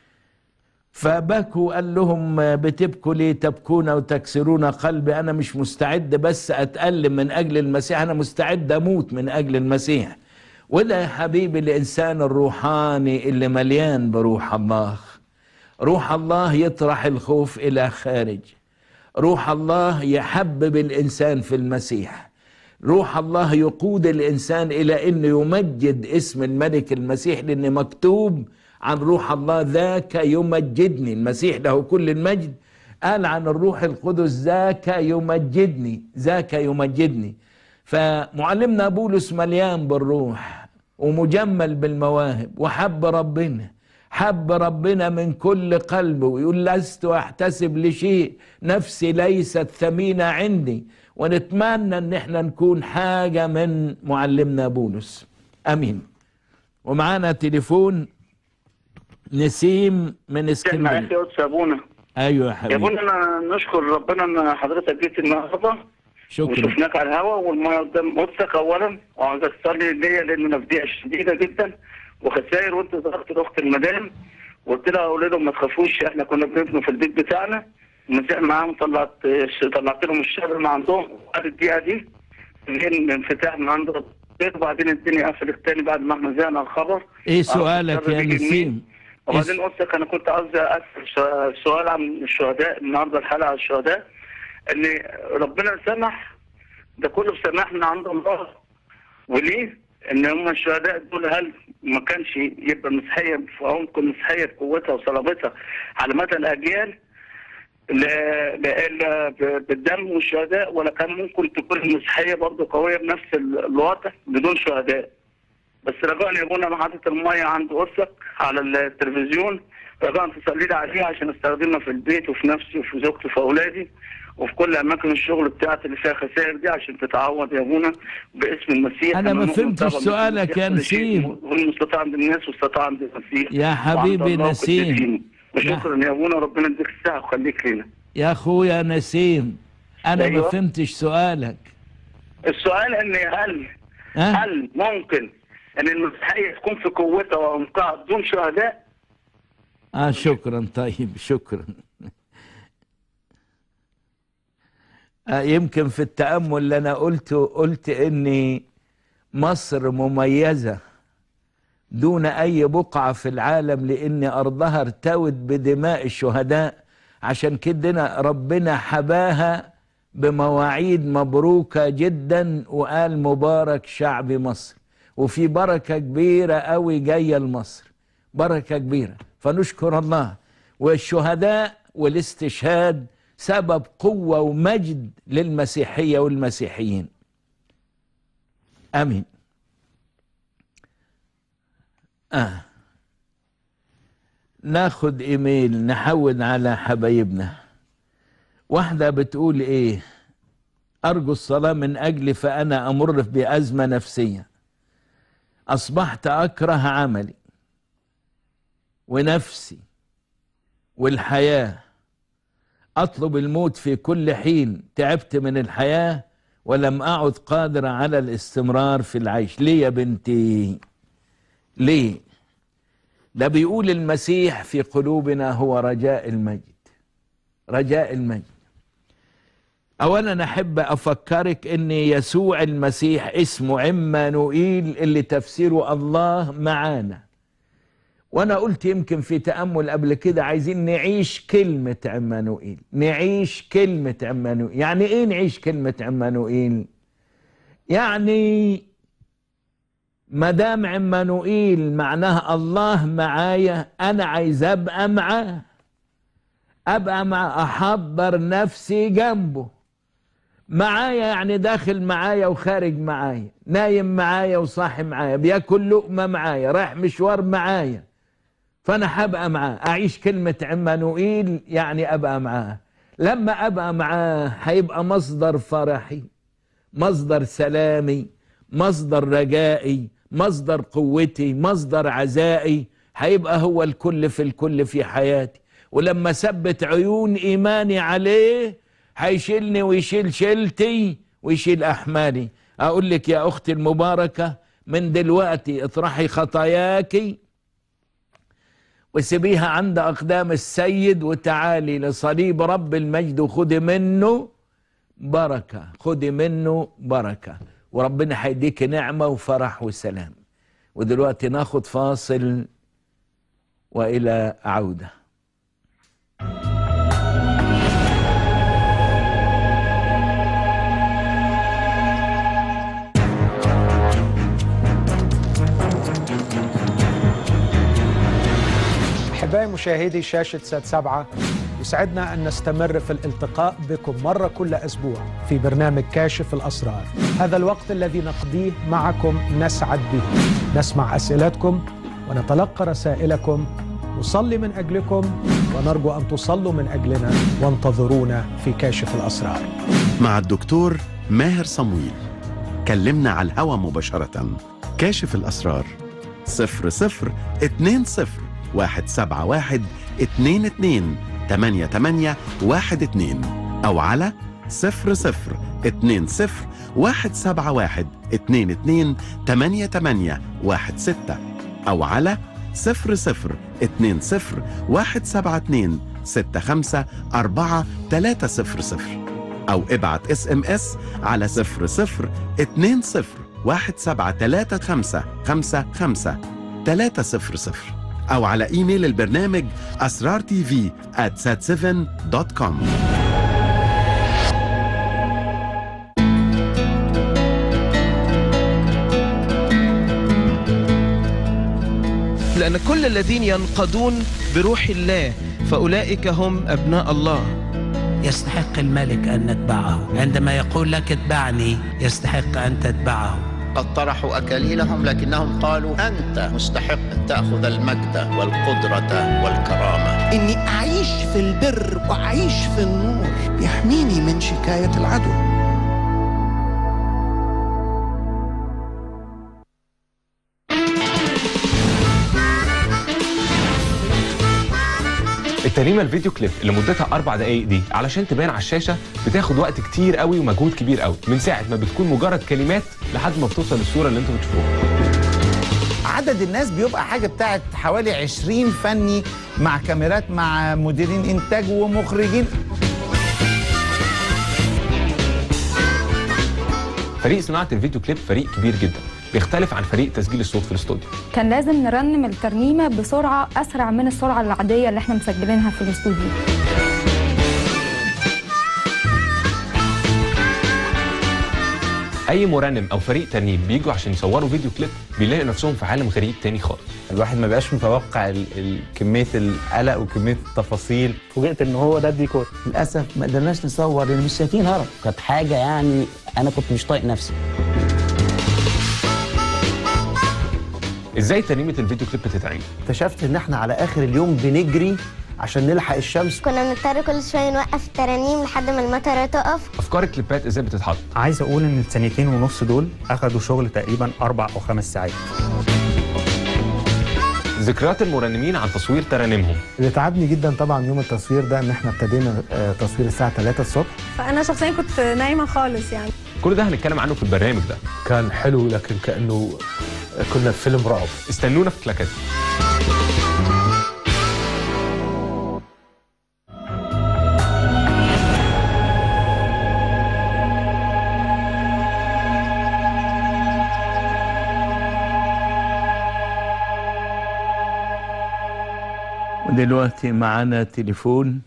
فبكوا قال لهم بتبكوا ليه تبكون وتكسرون قلبي انا مش مستعد بس اتالم من اجل المسيح انا مستعد اموت من اجل المسيح وده يا حبيبي الانسان الروحاني اللي مليان بروح الله روح الله يطرح الخوف الى خارج روح الله يحبب الانسان في المسيح روح الله يقود الانسان الى انه يمجد اسم الملك المسيح لان مكتوب عن روح الله ذاك يمجدني المسيح له كل المجد قال عن الروح القدس ذاك يمجدني ذاك يمجدني فمعلمنا بولس مليان بالروح ومجمل بالمواهب وحب ربنا حب ربنا من كل قلبه ويقول لست احتسب لشيء نفسي ليست ثمينه عندي ونتمنى ان احنا نكون حاجه من معلمنا بولس امين ومعانا تليفون نسيم من احنا اسكندريه يا أستاذ ابونا ايوه يا يا حبيبي ابونا انا نشكر ربنا ان حضرتك جيت النهارده شكرا وشفناك على الهواء والميه قدام اوضتك اولا وعاوزك تصلي ليا لان انا في ضيقه شديده جدا وخسائر وانت ظهرت لاخت المدام وقلت لها اقول لهم ما تخافوش احنا كنا بنبني في البيت بتاعنا المسيح معاهم طلعت طلعت لهم الشر اللي عندهم وقت الدقيقه دي جه انفتاح من عند ربنا حطيت وبعدين الدنيا قفلت تاني بعد ما احنا زهقنا الخبر ايه عرفت سؤالك الشر يا بيجي منين. نسيم وبعدين قلت انا كنت قصدي اسال سؤال- سؤال عن الشهداء النهارده الحلقه عن الشهداء ان ربنا سمح ده كله سمحنا عند الله وليه؟ ان هم الشهداء دول هل ما كانش يبقى المسيحيه في عمق المسيحيه بقوتها وصلابتها على مدى الاجيال لا لا لا ب- بالدم والشهداء ولا كان ممكن تكون المسيحيه برضه قويه بنفس ال- الوضع بدون شهداء بس رجاء يا ابونا انا حاطط الميه عند قرصك على التلفزيون رجاء تصلي لي عليها عشان استخدمها في البيت وفي نفسي وفي زوجتي وفي اولادي وفي كل اماكن الشغل بتاعتي اللي فيها خسائر دي عشان تتعوض يا ابونا باسم المسيح أنا ما مؤمن فهمتش طبعاً باسم سؤالك يا المسيح كل شيء نسيم. والمستطاع عند الناس واستطاع عند المسيح يا وعند حبيبي الله نسيم. قدسين. وشكرا يا ابونا ربنا يديك الصحه ويخليك لنا يا اخويا نسيم انا ما أيوة. فهمتش سؤالك السؤال ان هل ها هل ممكن ان المسيحيه تكون في قوتها وعمقها بدون شهداء؟ اه شكرا طيب شكرا آه يمكن في التأمل اللي أنا قلته قلت إن مصر مميزة دون أي بقعة في العالم لأن أرضها ارتوت بدماء الشهداء عشان كده ربنا حباها بمواعيد مبروكة جدا وقال مبارك شعب مصر وفي بركة كبيرة قوي جاية لمصر بركة كبيرة فنشكر الله والشهداء والاستشهاد سبب قوة ومجد للمسيحية والمسيحيين امين اه ناخد ايميل نحود على حبايبنا واحدة بتقول ايه ارجو الصلاة من اجلي فانا امر بازمة نفسية اصبحت اكره عملي ونفسي والحياة اطلب الموت في كل حين تعبت من الحياة ولم اعد قادر على الاستمرار في العيش ليه يا بنتي ليه ده بيقول المسيح في قلوبنا هو رجاء المجد رجاء المجد اولا احب افكرك ان يسوع المسيح اسمه عمانوئيل اللي تفسيره الله معانا وانا قلت يمكن في تامل قبل كده عايزين نعيش كلمه عمانوئيل نعيش كلمه عمانوئيل يعني ايه نعيش كلمه عمانوئيل يعني ما دام عمانوئيل معناها الله معايا انا عايز ابقى معاه ابقى مع احضر نفسي جنبه معايا يعني داخل معايا وخارج معايا نايم معايا وصاحي معايا بياكل لقمه معايا رايح مشوار معايا فانا هبقى معاه اعيش كلمه عمانوئيل يعني ابقى معاه لما ابقى معاه هيبقى مصدر فرحي مصدر سلامي مصدر رجائي مصدر قوتي مصدر عزائي هيبقى هو الكل في الكل في حياتي ولما ثبت عيون ايماني عليه هيشيلني ويشيل شيلتي ويشيل احمالي اقول لك يا اختي المباركه من دلوقتي اطرحي خطاياكي وسيبيها عند اقدام السيد وتعالي لصليب رب المجد وخدي منه بركه خدي منه بركه وربنا هيديك نعمه وفرح وسلام ودلوقتي ناخد فاصل والى عوده أحبائي مشاهدي شاشة سات سبعة يسعدنا أن نستمر في الالتقاء بكم مرة كل أسبوع في برنامج كاشف الأسرار هذا الوقت الذي نقضيه معكم نسعد به نسمع أسئلتكم ونتلقى رسائلكم نصلي من أجلكم ونرجو أن تصلوا من أجلنا وانتظرونا في كاشف الأسرار مع الدكتور ماهر صمويل كلمنا على الهوا مباشرة كاشف الأسرار صفر صفر اتنين صفر واحد سبعة واحد اتنين اتنين تمانية تمانية واحد اتنين أو على صفر صفر اتنين صفر واحد سبعة واحد اتنين اتنين تمانية تمانية واحد ستة أو على صفر صفر اتنين صفر واحد سبعة اتنين ستة خمسة أربعة تلاتة صفر صفر أو ابعت اس ام اس على صفر صفر اتنين صفر 173555 300 أو على إيميل البرنامج أسرار تي في at sat7.com لأن كل الذين ينقضون بروح الله فأولئك هم أبناء الله يستحق الملك أن نتبعه عندما يقول لك اتبعني يستحق أن تتبعه قد طرحوا أكاليلهم لكنهم قالوا أنت مستحق أن تأخذ المجد والقدرة والكرامة إني أعيش في البر وأعيش في النور يحميني من شكاية العدو الترنيمه الفيديو كليب اللي مدتها اربع دقائق دي علشان تبان على الشاشه بتاخد وقت كتير قوي ومجهود كبير قوي من ساعه ما بتكون مجرد كلمات لحد ما بتوصل للصوره اللي انتوا بتشوفوها عدد الناس بيبقى حاجة بتاعت حوالي 20 فني مع كاميرات مع مديرين إنتاج ومخرجين فريق صناعه الفيديو كليب فريق كبير جدا بيختلف عن فريق تسجيل الصوت في الاستوديو كان لازم نرنم الترنيمة بسرعة أسرع من السرعة العادية اللي احنا مسجلينها في الاستوديو اي مرنم او فريق ترنيم بيجوا عشان يصوروا فيديو كليب بيلاقوا نفسهم في عالم غريب تاني خالص الواحد ما بقاش متوقع ال- ال- كميه القلق وكميه التفاصيل فوجئت ان هو ده الديكور للاسف ما قدرناش نصور لان مش شايفين هرب كانت حاجه يعني انا كنت مش طايق نفسي ازاي ترنيمه الفيديو كليب بتتعمل اكتشفت ان احنا على اخر اليوم بنجري عشان نلحق الشمس كنا بنضطر كل شويه نوقف الترانيم لحد ما المطره تقف افكار الكليبات ازاي بتتحط عايز اقول ان السنتين ونص دول اخدوا شغل تقريبا اربع او خمس ساعات ذكريات المرنمين عن تصوير ترانيمهم اللي تعبني جدا طبعا يوم التصوير ده ان احنا ابتدينا آه، تصوير الساعه 3 الصبح فانا شخصيا كنت نايمه خالص يعني كل ده هنتكلم عنه في البرنامج ده كان حلو لكن كانه كنا في فيلم رعب استنونا في كلاكات ودلوقتي معانا تليفون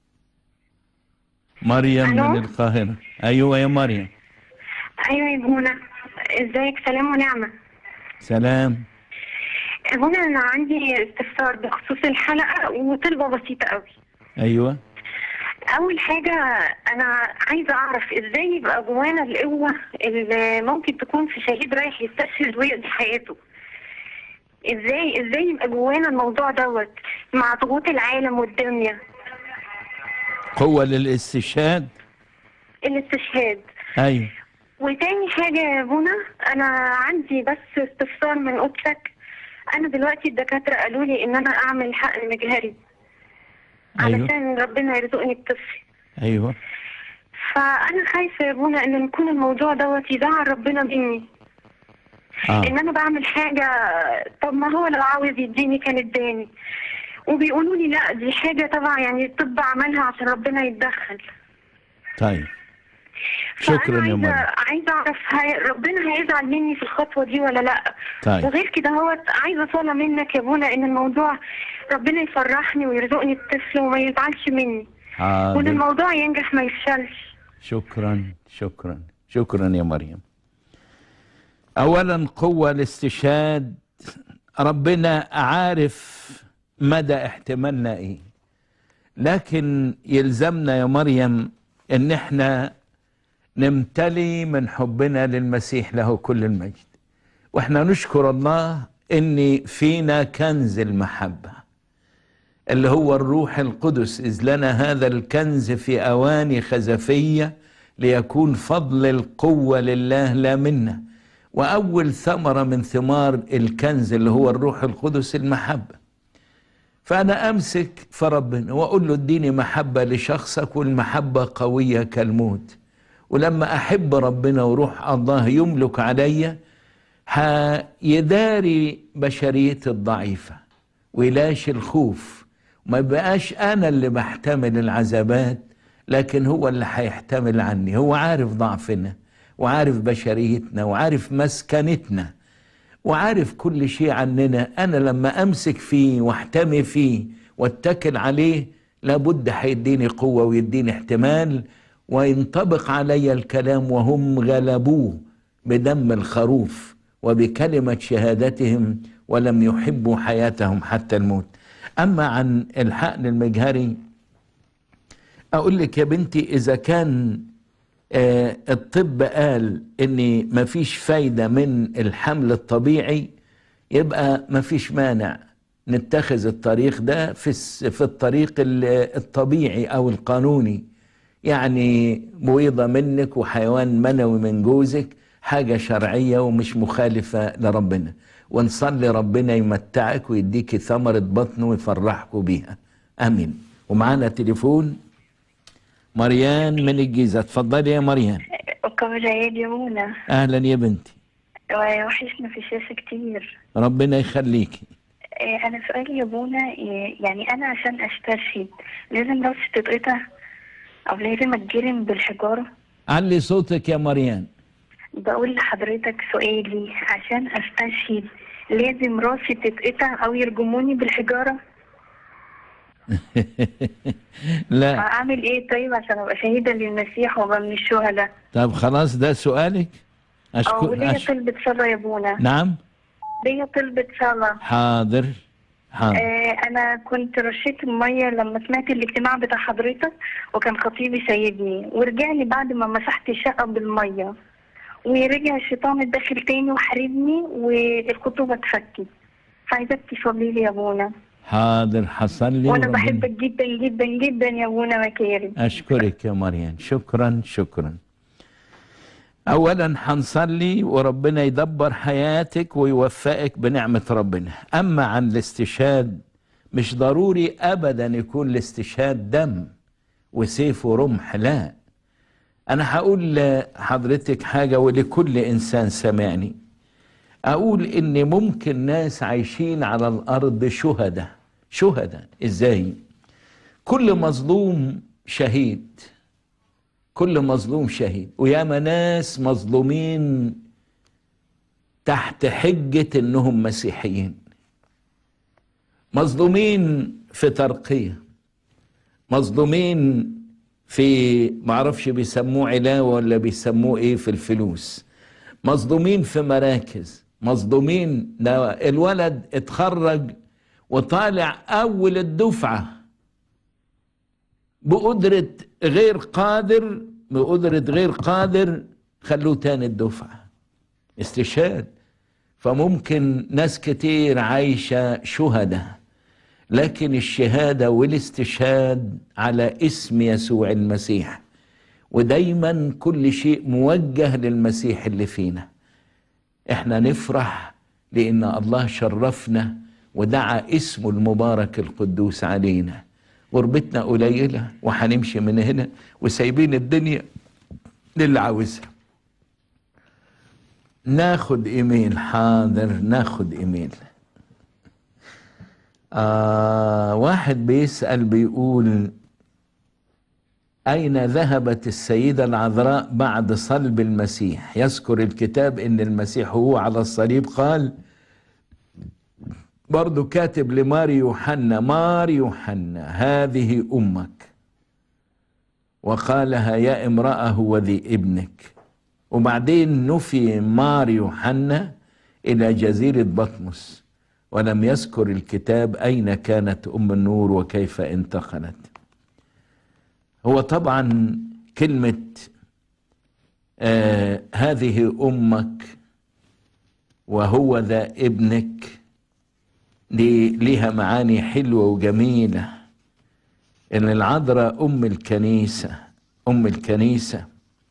مريم ألو؟ من القاهرة أيوة يا مريم ايوه يا بونا ازيك سلام ونعمه سلام بونا انا عندي استفسار بخصوص الحلقه وطلبه بسيطه قوي أيوة اول حاجه انا عايزه اعرف ازاي يبقى جوانا القوه اللي ممكن تكون في شهيد رايح يستشهد ويقضي حياته ازاي ازاي يبقى جوانا الموضوع دوت مع ضغوط العالم والدنيا قوة للاستشهاد الاستشهاد أيوة وتاني حاجة يا بونا أنا عندي بس استفسار من أختك أنا دلوقتي الدكاترة قالوا لي إن أنا أعمل حقن مجهري أيوة علشان ربنا يرزقني بطفل أيوة فأنا خايفة يا بونا إن يكون الموضوع دوت يزعل ربنا مني آه. إن أنا بعمل حاجة طب ما هو لو عاوز يديني كان اداني وبيقولوا لي لا دي حاجة طبعا يعني الطب عملها عشان ربنا يتدخل طيب شكرا يا عايزة مريم عايزة أعرف هي... ربنا هيزعل مني في الخطوة دي ولا لأ طيب. وغير كده هو عايزة صلاة منك يا بونا إن الموضوع ربنا يفرحني ويرزقني الطفل وما يزعلش مني وإن حاضر الموضوع ينجح ما يفشلش شكرا شكرا شكرا يا مريم اولا قوه الاستشهاد ربنا عارف مدى احتمالنا ايه لكن يلزمنا يا مريم ان احنا نمتلي من حبنا للمسيح له كل المجد واحنا نشكر الله ان فينا كنز المحبه اللي هو الروح القدس إذ لنا هذا الكنز في أواني خزفية ليكون فضل القوة لله لا منا وأول ثمرة من ثمار الكنز اللي هو الروح القدس المحبة فأنا أمسك في ربنا وأقول له اديني محبة لشخصك والمحبة قوية كالموت ولما أحب ربنا وروح الله يملك عليا هيداري بشريتي الضعيفة ويلاشي الخوف ما بقاش أنا اللي بحتمل العذابات لكن هو اللي هيحتمل عني هو عارف ضعفنا وعارف بشريتنا وعارف مسكنتنا وعارف كل شيء عننا أنا لما أمسك فيه واحتمي فيه واتكل عليه لابد هيديني قوة ويديني احتمال وينطبق علي الكلام وهم غلبوه بدم الخروف وبكلمة شهادتهم ولم يحبوا حياتهم حتى الموت أما عن الحقن المجهري أقول لك يا بنتي إذا كان آه الطب قال إن مفيش فايدة من الحمل الطبيعي يبقى مفيش مانع نتخذ الطريق ده في الس- في الطريق ال- الطبيعي أو القانوني يعني بويضة منك وحيوان منوي من جوزك حاجة شرعية ومش مخالفة لربنا ونصلي ربنا يمتعك ويديكي ثمرة بطن ويفرحكوا بيها آمين ومعانا تليفون مريان من الجيزة اتفضلي يا مريان قبل عيد يا منى أهلا يا بنتي وحشنا في الشاشة كتير ربنا يخليكي إيه، أنا سؤالي يا بونا إيه، يعني أنا عشان أستشهد لازم راسي تتقطع أو لازم أتجرم بالحجارة علي صوتك يا مريان بقول لحضرتك سؤالي عشان أستشهد لازم راسي تتقطع أو يرجموني بالحجارة لا أعمل إيه طيب عشان أبقى شهيدة للمسيح وأبقى من الشهداء طب خلاص ده سؤالك أو أشكر ليا أش... طلبة صلاة يا بونا نعم ليا طلبة صلاة حاضر حاضر آه انا كنت رشيت الميه لما سمعت الاجتماع بتاع حضرتك وكان خطيبي سايبني ورجع لي بعد ما مسحت الشقه بالميه ورجع الشيطان اتدخل تاني وحاربني والخطوبه اتفكت فعايزاك تصلي لي يا ابونا حاضر حصل لي وانا وربنا- بحبك جدا جدا جدا يا ابونا مكارم أشكرك يا مريم شكرا شكرا أولا هنصلي وربنا يدبر حياتك ويوفقك بنعمة ربنا أما عن الاستشهاد مش ضروري أبدا يكون الاستشهاد دم وسيف ورمح لا أنا هقول لحضرتك حاجة ولكل إنسان سمعني أقول إن ممكن ناس عايشين على الأرض شهداء شهداء إزاي؟ كل مظلوم شهيد كل مظلوم شهيد وياما ناس مظلومين تحت حجة انهم مسيحيين مظلومين في ترقية مظلومين في معرفش بيسموه علاوة ولا بيسموه ايه في الفلوس مظلومين في مراكز مظلومين ده الولد اتخرج وطالع اول الدفعه بقدرة غير قادر بقدرة غير قادر خلوه تاني الدفعة استشهاد فممكن ناس كتير عايشة شهداء لكن الشهادة والاستشهاد على اسم يسوع المسيح ودايما كل شيء موجه للمسيح اللي فينا احنا نفرح لان الله شرفنا ودعا اسمه المبارك القدوس علينا غربتنا قليلة وهنمشي من هنا وسايبين الدنيا للي عاوزها ناخد ايميل حاضر ناخد ايميل آه واحد بيسأل بيقول أين ذهبت السيدة العذراء بعد صلب المسيح يذكر الكتاب إن المسيح هو على الصليب قال برضو كاتب لماري يوحنا ماري يوحنا هذه أمك وقالها يا امرأة هو ذي ابنك وبعدين نفي ماري يوحنا إلى جزيرة بطمس ولم يذكر الكتاب أين كانت أم النور وكيف انتقلت هو طبعا كلمة آه هذه أمك وهو ذا ابنك دي ليها معاني حلوة وجميلة إن العذراء أم الكنيسة أم الكنيسة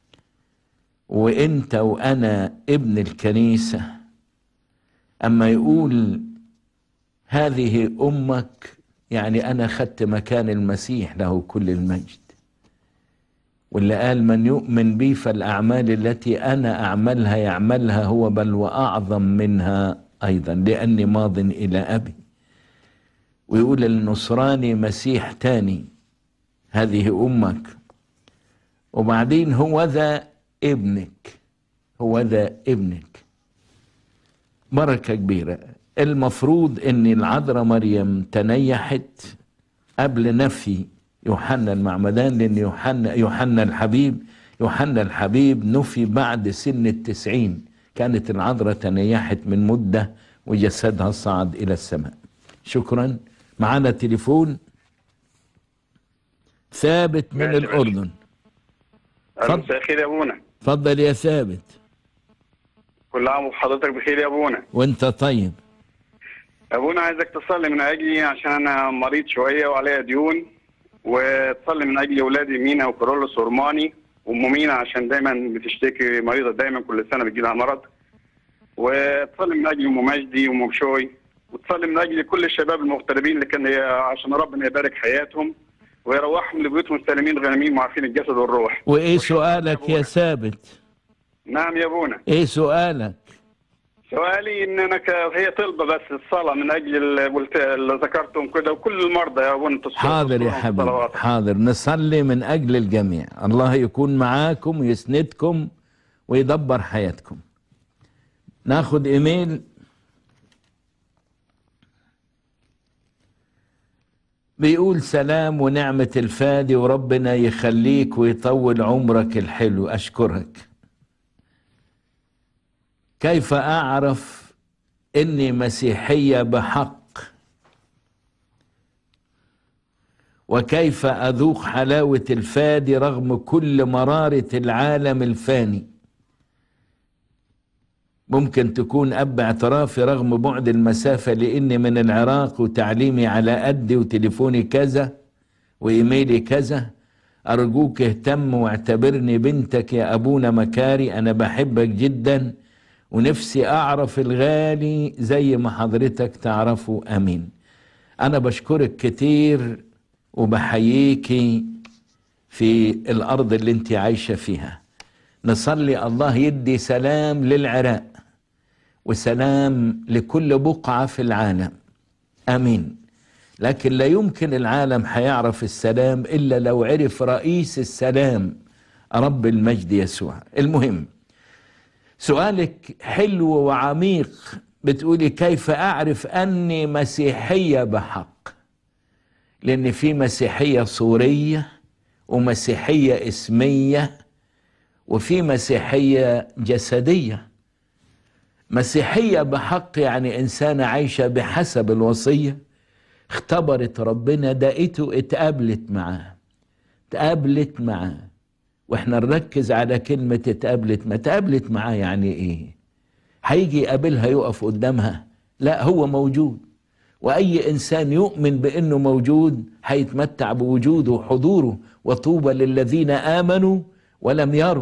وإنت وأنا ابن الكنيسة أما يقول هذه أمك يعني أنا خدت مكان المسيح له كل المجد واللي قال من يؤمن بي فالأعمال التي أنا أعملها يعملها هو بل وأعظم منها أيضا لأني ماض إلى أبي ويقول النصراني مسيح تاني هذه أمك وبعدين هو ذا ابنك هو ده ابنك بركة كبيرة المفروض ان العذراء مريم تنيحت قبل نفي يوحنا المعمدان لان يوحنا يوحنا الحبيب يوحنا الحبيب نفي بعد سن التسعين كانت العذراء تنيحت من مدة وجسدها صعد إلى السماء شكرا معنا تليفون ثابت من الأردن أهلا مساء الخير يا ابونا اتفضل يا ثابت كل عام وحضرتك بخير يا ابونا وانت طيب ابونا عايزك تصلي من اجلي عشان انا مريض شويه وعليا ديون وتصلي من اجل اولادي مينا وكارولوس ورماني وام مينا عشان دايما بتشتكي مريضه دايما كل سنه بيجي لها مرض وتصلي من اجل ام مجدي وام بشوي وتصلي من اجل كل الشباب المغتربين اللي كان عشان ربنا يبارك حياتهم ويروحهم لبيوتهم سالمين غانمين وعارفين الجسد والروح وايه سؤالك يا ثابت نعم يا ابونا ايه سؤالك سؤالي ان انا ك... هي طلبه بس الصلاه من اجل ال- قلت- اللي ذكرتهم كده وكل المرضى يا ابونا تصلوا- حاضر يا تصلوا حبيبي صلوات. حاضر نصلي من أجل الجميع الله يكون معاكم ويسندكم ويدبر حياتكم ناخد إيميل بيقول سلام ونعمة الفادي وربنا يخليك ويطول عمرك الحلو أشكرك كيف أعرف إني مسيحية بحق وكيف أذوق حلاوة الفادي رغم كل مرارة العالم الفاني ممكن تكون أب اعترافي رغم بعد المسافة لإني من العراق وتعليمي على قدي وتليفوني كذا وإيميلي كذا أرجوك اهتم واعتبرني بنتك يا أبونا مكاري أنا بحبك جدا ونفسي أعرف الغالي زي ما حضرتك تعرفه أمين أنا بشكرك كتير وبحييكي في الأرض اللي انت عايشة فيها نصلي الله يدي سلام للعراق وسلام لكل بقعة في العالم آمين لكن لا يمكن العالم هيعرف السلام إلا لو عرف رئيس السلام رب المجد يسوع المهم سؤالك حلو وعميق بتقولي كيف أعرف أني مسيحية بحق لأن في مسيحية صورية ومسيحية اسمية وفي مسيحية جسدية مسيحية بحق يعني إنسانة عايشة بحسب الوصية اختبرت ربنا دقته اتقابلت معاه اتقابلت معاه واحنا نركز على كلمة اتقابلت ما اتقابلت معاه يعني ايه هيجي يقابلها يقف قدامها لا هو موجود واي انسان يؤمن بانه موجود هيتمتع بوجوده وحضوره وطوبى للذين امنوا ولم يروا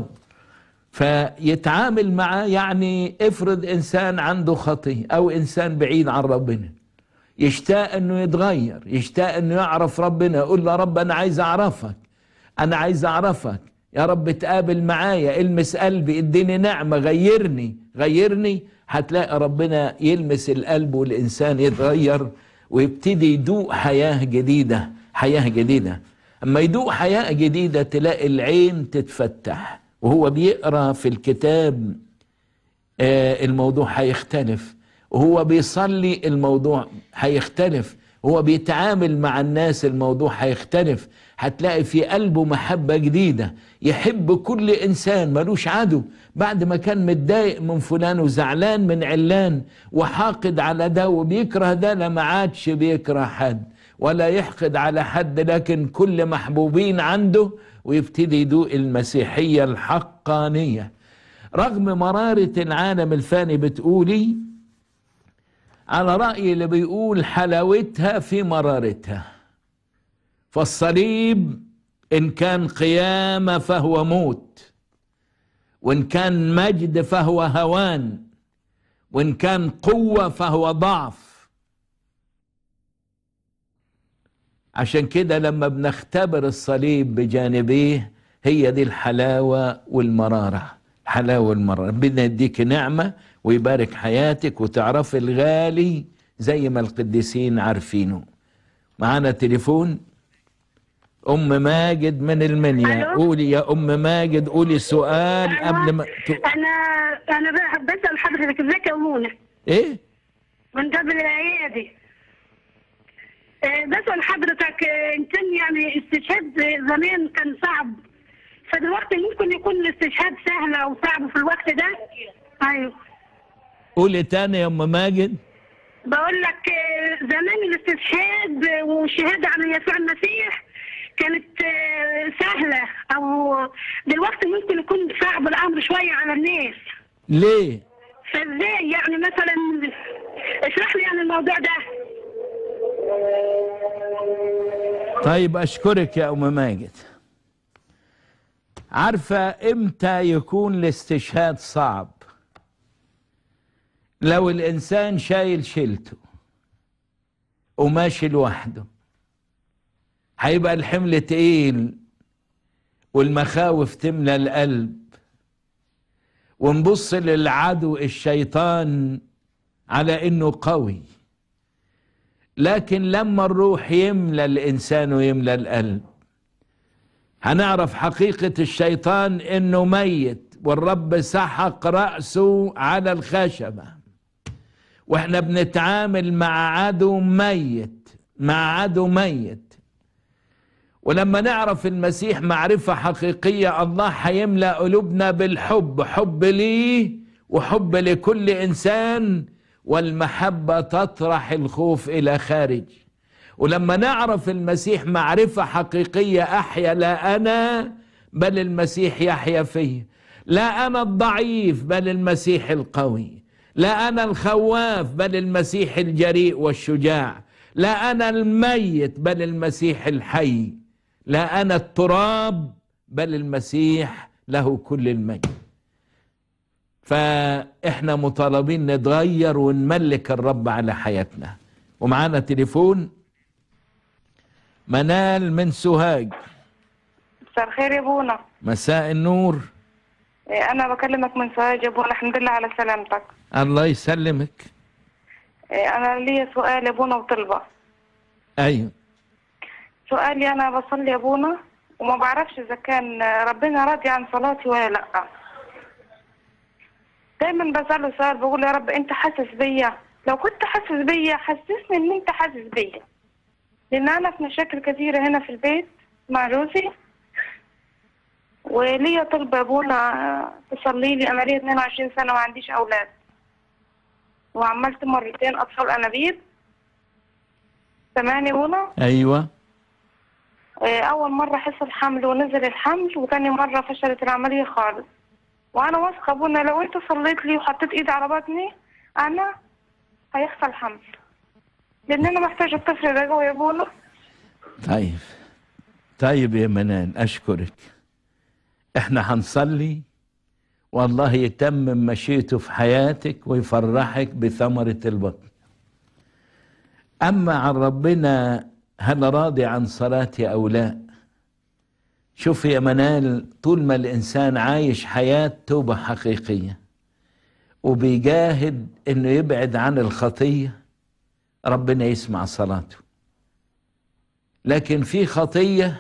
فيتعامل معاه يعني افرض انسان عنده خطيه او انسان بعيد عن ربنا يشتاق انه يتغير يشتاق انه يعرف ربنا يقول له يا رب انا عايز اعرفك انا عايز اعرفك يا رب تقابل معايا المس قلبي اديني نعمه غيرني غيرني هتلاقي ربنا يلمس القلب والانسان يتغير ويبتدي يدوق حياه جديده حياه جديده اما يدوق حياه جديده تلاقي العين تتفتح وهو بيقرا في الكتاب آه الموضوع هيختلف وهو بيصلي الموضوع هيختلف هو بيتعامل مع الناس الموضوع هيختلف هتلاقي في قلبه محبة جديدة يحب كل إنسان ملوش عدو بعد ما كان متضايق من فلان وزعلان من علان وحاقد على ده وبيكره ده لما عادش بيكره حد ولا يحقد على حد لكن كل محبوبين عنده ويبتدي يدوق المسيحية الحقانية رغم مرارة العالم الفاني بتقولي على رأي اللي بيقول حلاوتها في مرارتها فالصليب إن كان قيامة فهو موت وإن كان مجد فهو هوان وإن كان قوة فهو ضعف عشان كده لما بنختبر الصليب بجانبيه هي دي الحلاوة والمرارة الحلاوة والمرارة ربنا يديك نعمة ويبارك حياتك وتعرف الغالي زي ما القديسين عارفينه معانا تليفون ام ماجد من المنيا ألو؟ قولي يا ام ماجد قولي سؤال قبل ما ت... انا انا ب- بسال حضرتك ازيك يا منى ايه من قبل العيادي آه، بسال حضرتك آه، ان كان يعني استشهاد زمان كان صعب فدلوقتي ممكن يكون الاستشهاد سهل او صعب في الوقت ده ايوه قولي تاني يا ام ماجد بقول لك آه، زمان الاستشهاد والشهاده على يسوع المسيح كانت آه، سهله او دلوقتي ممكن يكون صعب الامر شويه على الناس ليه فازاي يعني مثلا اشرح لي يعني الموضوع ده طيب اشكرك يا ام ماجد عارفه امتى يكون الاستشهاد صعب لو الانسان شايل شيلته وماشي لوحده هيبقى الحمل تقيل والمخاوف تملى القلب ونبص للعدو الشيطان على انه قوي لكن لما الروح يملى الانسان ويملى القلب هنعرف حقيقة الشيطان انه ميت والرب سحق رأسه على الخشبة واحنا بنتعامل مع عدو ميت مع عدو ميت ولما نعرف المسيح معرفة حقيقية الله هيملأ قلوبنا بالحب حب ليه وحب لكل إنسان والمحبة تطرح الخوف إلى خارج ولما نعرف المسيح معرفة حقيقية أحيا لا أنا بل المسيح يحيا فيه لا أنا الضعيف بل المسيح القوي لا أنا الخواف بل المسيح الجريء والشجاع لا أنا الميت بل المسيح الحي لا أنا التراب بل المسيح له كل المجد فإحنا مطالبين نتغير ونملك الرب على حياتنا ومعانا تليفون منال من سوهاج مساء الخير يا ابونا مساء النور إيه، انا بكلمك من سوهاج يا ابونا الحمد لله على سلامتك الله يسلمك إيه، انا ليا سؤال يا ابونا وطلبه ايوه سؤالي انا بصلي يا ابونا وما بعرفش اذا كان ربنا راضي عن صلاتي ولا لا دايما بساله سؤال بقول يا رب انت حاسس بيا لو كنت حاسس بيا حسسني ان انت حاسس بيا لان انا في مشاكل كثيره هنا في البيت مع جوزي وليا طلب يا ابونا تصلي لي انا ليا 22 سنه ما عنديش اولاد وعملت مرتين اطفال انابيب سامعني يا ابونا ايوه آه، اول مره حصل حمل ونزل الحمل وتاني مره فشلت العمليه خالص وانا واثقه ابونا لو انت صليت لي وحطيت ايدي على بطني انا هيحصل حمل لان انا محتاجه الطفل ده جوه يا ابونا طيب طيب يا منال اشكرك احنا هنصلي والله يتمم مشيئته في حياتك ويفرحك بثمرة البطن أما عن ربنا هل راضي عن صلاتي أو لا شوف يا منال طول ما الإنسان عايش حياة توبة حقيقية وبيجاهد إنه يبعد عن الخطية ربنا يسمع صلاته لكن في خطية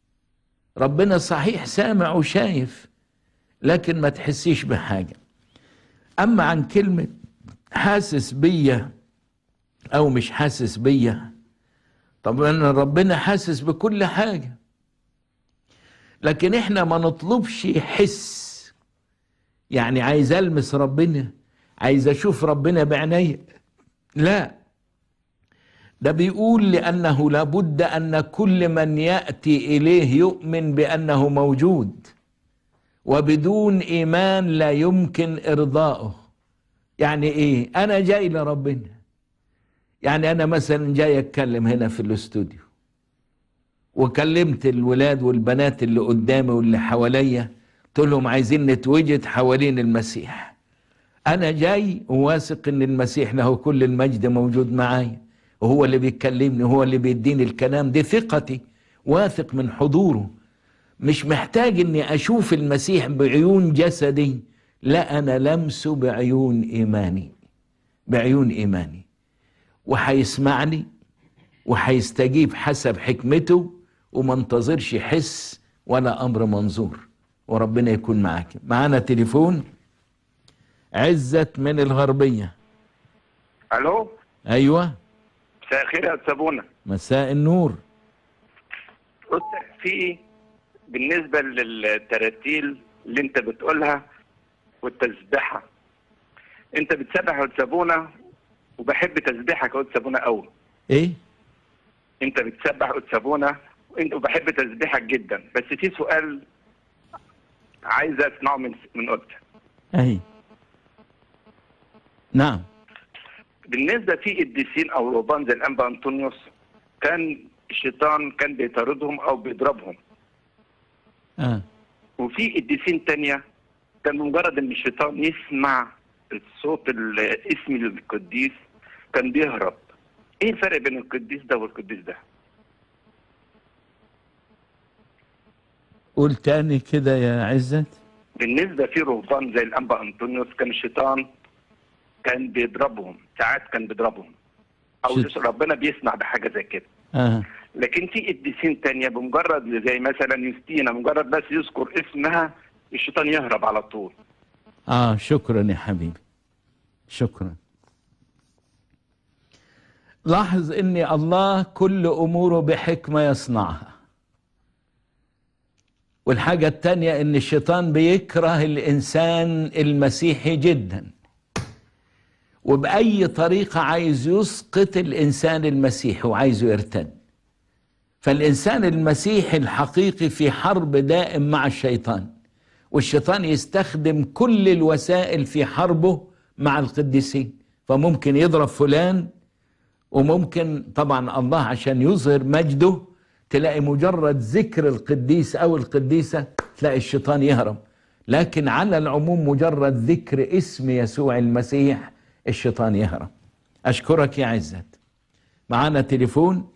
ربنا صحيح سامع وشايف لكن ما تحسيش بحاجة أما عن كلمة حاسس بيا أو مش حاسس بيا طبعا ربنا حاسس بكل حاجة لكن احنا ما نطلبش حس يعني عايز ألمس ربنا عايز أشوف ربنا بعيني لا ده بيقول لأنه لابد أن كل من يأتي إليه يؤمن بأنه موجود وبدون إيمان لا يمكن إرضائه يعني إيه أنا جاي لربنا يعني أنا مثلا جاي أتكلم هنا في الاستوديو وكلمت الولاد والبنات اللي قدامي واللي حواليا قلت لهم عايزين نتوجد حوالين المسيح أنا جاي وواثق إن المسيح له كل المجد موجود معايا وهو اللي بيكلمني هو اللي بيديني الكلام دي ثقتي واثق من حضوره مش محتاج اني اشوف المسيح بعيون جسدي لا انا لمسه بعيون ايماني بعيون ايماني وهيسمعني وهيستجيب حسب حكمته وما انتظرش حس ولا امر منظور وربنا يكون معاك معانا تليفون عزت من الغربيه الو ايوه مساء الخير يا استاذ بونا مساء النور أستاذ في بالنسبه للتراتيل اللي انت بتقولها والتسبيحه انت بتسبح وتسابونا وبحب تسبيحك يا وتسابونا قوي ايه انت بتسبح وتسابونا وانت وبحب تسبيحك جدا بس في سؤال عايز اسمعه من من اوضتك اهي نعم بالنسبه في قديسين او رهبان زي الانبا انطونيوس كان الشيطان كان بيطاردهم او بيضربهم اه وفي قديسين تانية كان بمجرد ان الشيطان يسمع الصوت ال- اسم القديس كان بيهرب ايه الفرق بين القديس ده والقديس ده قول تاني كده يا عزت بالنسبه في رهبان زي الانبا انطونيوس كان الشيطان كان بيضربهم ساعات كان بيضربهم او شيط- ربنا بيسمع بحاجه زي كده اه لكن في قديسين تانية بمجرد زي مثلا يوستينا مجرد بس يذكر اسمها الشيطان يهرب على طول اه شكرا يا حبيبي شكرا لاحظ ان الله كل اموره بحكمه يصنعها والحاجه التانيه ان الشيطان بيكره الانسان المسيحي جدا وباي طريقه عايز يسقط الانسان المسيحي وعايزه يرتد فالانسان المسيحي الحقيقي في حرب دائم مع الشيطان والشيطان يستخدم كل الوسائل في حربه مع القديسين فممكن يضرب فلان وممكن طبعا الله عشان يظهر مجده تلاقي مجرد ذكر القديس او القديسه تلاقي الشيطان يهرب لكن على العموم مجرد ذكر اسم يسوع المسيح الشيطان يهرب اشكرك يا عزت معانا تليفون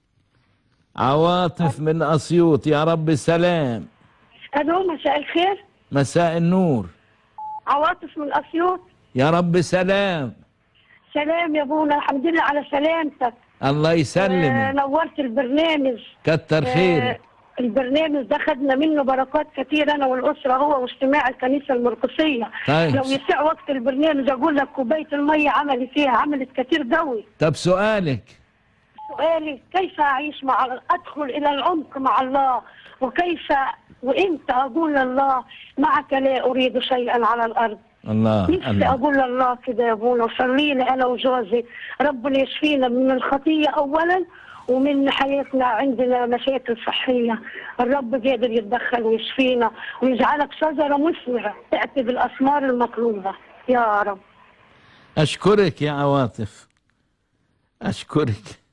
عواطف من اسيوط يا رب سلام الو مساء الخير مساء النور عواطف من اسيوط يا رب سلام سلام يا ابونا الحمد لله على سلامتك الله آه، يسلمك نورت البرنامج كتر آه، خيرك البرنامج ده خدنا منه بركات كتير انا والاسره هو واجتماع الكنيسه المرقسيه طيب. لو يسع وقت البرنامج اقول لك كوبايه الميه عملت فيها عملت كتير قوي طب سؤالك سؤالي كيف أعيش مع أدخل إلى العمق مع الله وكيف وإمتى أقول لله معك لا أريد شيئا على الأرض الله نفسي الله أقول لله كده يا أبونا وصلي لي أنا وجوزي ربنا يشفينا من الخطية أولا ومن حياتنا عندنا مشاكل صحية الرب قادر يتدخل ويشفينا ويجعلك شجرة مثمرة تأتي بالأثمار المطلوبة يا رب اشكرك يا عواطف اشكرك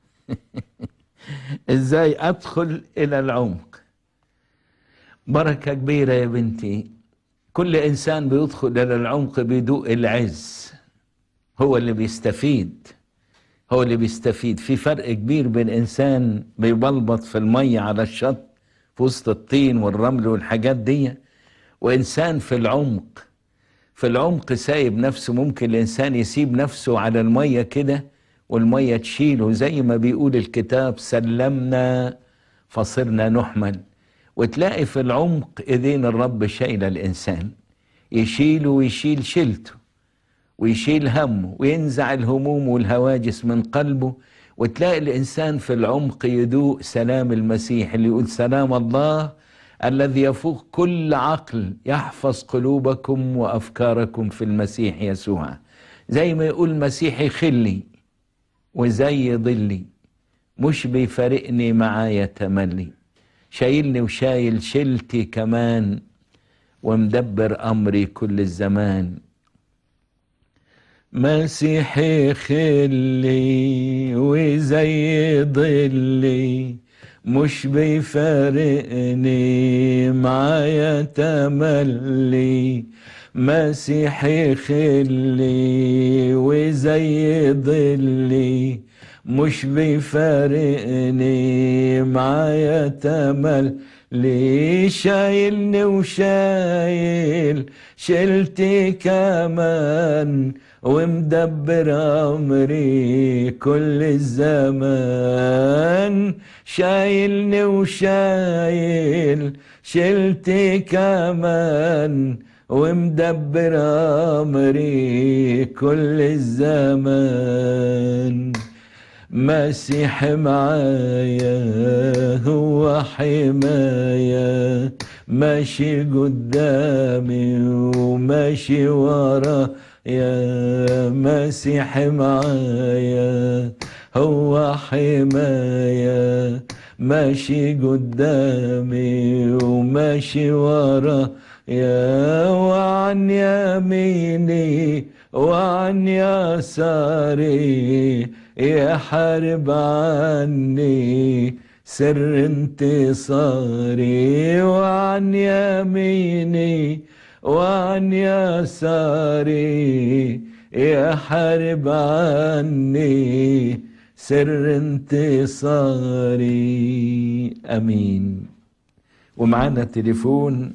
ازاي ادخل الى العمق بركه كبيره يا بنتي كل انسان بيدخل الى العمق بيدوق العز هو اللي بيستفيد هو اللي بيستفيد في فرق كبير بين انسان بيبلبط في الميه على الشط في وسط الطين والرمل والحاجات دي وانسان في العمق في العمق سايب نفسه ممكن الانسان يسيب نفسه على الميه كده والميه تشيله زي ما بيقول الكتاب سلمنا فصرنا نحمل وتلاقي في العمق ايدين الرب شايله الانسان يشيله ويشيل شيلته ويشيل همه وينزع الهموم والهواجس من قلبه وتلاقي الانسان في العمق يدوق سلام المسيح اللي يقول سلام الله الذي يفوق كل عقل يحفظ قلوبكم وافكاركم في المسيح يسوع زي ما يقول مسيحي خلي وزي ظلي مش بيفارقني معايا تملي شايلني وشايل شيلتي كمان ومدبر امري كل الزمان مسيحي خلي وزي ظلي مش بيفارقني معايا تملي مسيحي خلي وزي ظلي مش بيفارقني معايا تمل ليه شايلني وشايل شلتي كمان ومدبر أمري كل الزمان شايلني وشايل شلتي كمان ومدبر أمري كل الزمان مسيح معايا هو حماية ماشي قدامي وماشي ورا يا مسيح معايا هو حماية ماشي قدامي وماشي ورا يا وعن يميني وعن يساري يحارب عني سر انتصاري وعن يميني وعن يساري يحارب عني سر انتصاري امين ومعانا تليفون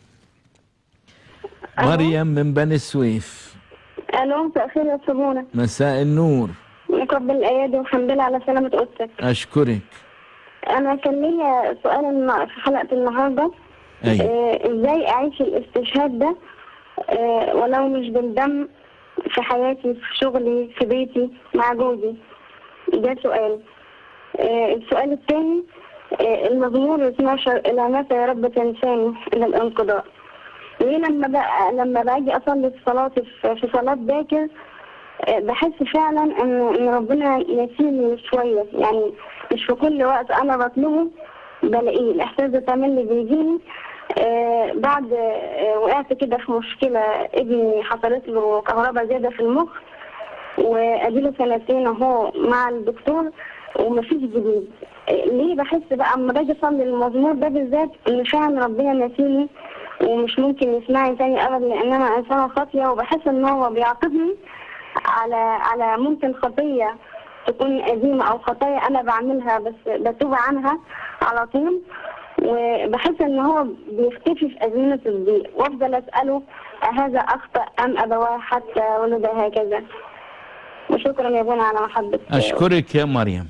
مريم من بني سويف الو مساء الخير يا صبونه مساء النور مقبل الايادي والحمد لله على سلامه اوضتك اشكرك انا كان ليا سؤال الن- في حلقه النهارده أيوة. آه ازاي اعيش الاستشهاد ده آه ولو مش بالدم في حياتي في شغلي في بيتي مع جوزي ده سؤال آه السؤال الثاني آه المزمور 12 الى متى يا رب تنساني الى الانقضاء ليه لما بقى لما باجي اصلي في صلاتي في في صلاه باكر آه، بحس فعلا ان ان ربنا ناسيني شويه يعني مش في كل وقت انا بطلبه بلاقيه الاحساس ده تملي بيجيني آه بعد آه وقعت كده في مشكله ابني حصلت له كهرباء زياده في المخ واديله سنتين اهو مع الدكتور ومفيش جديد آه، ليه بحس بقى اما باجي اصلي المزمور ده بالذات ان فعلا ربنا ناسيني ومش ممكن يسمعني تاني ابدا لان انا انسانه خاطيه وبحس ان هو بيعاقبني على على ممكن خطيه تكون قديمه او خطايا انا بعملها بس بتوب عنها على طول وبحس ان هو بيختفي في ازمنه الضيق وافضل اساله اهذا اخطا ام ابواه حتى ولد هكذا وشكرا يا بنا على محبتك أشكرك يا مريم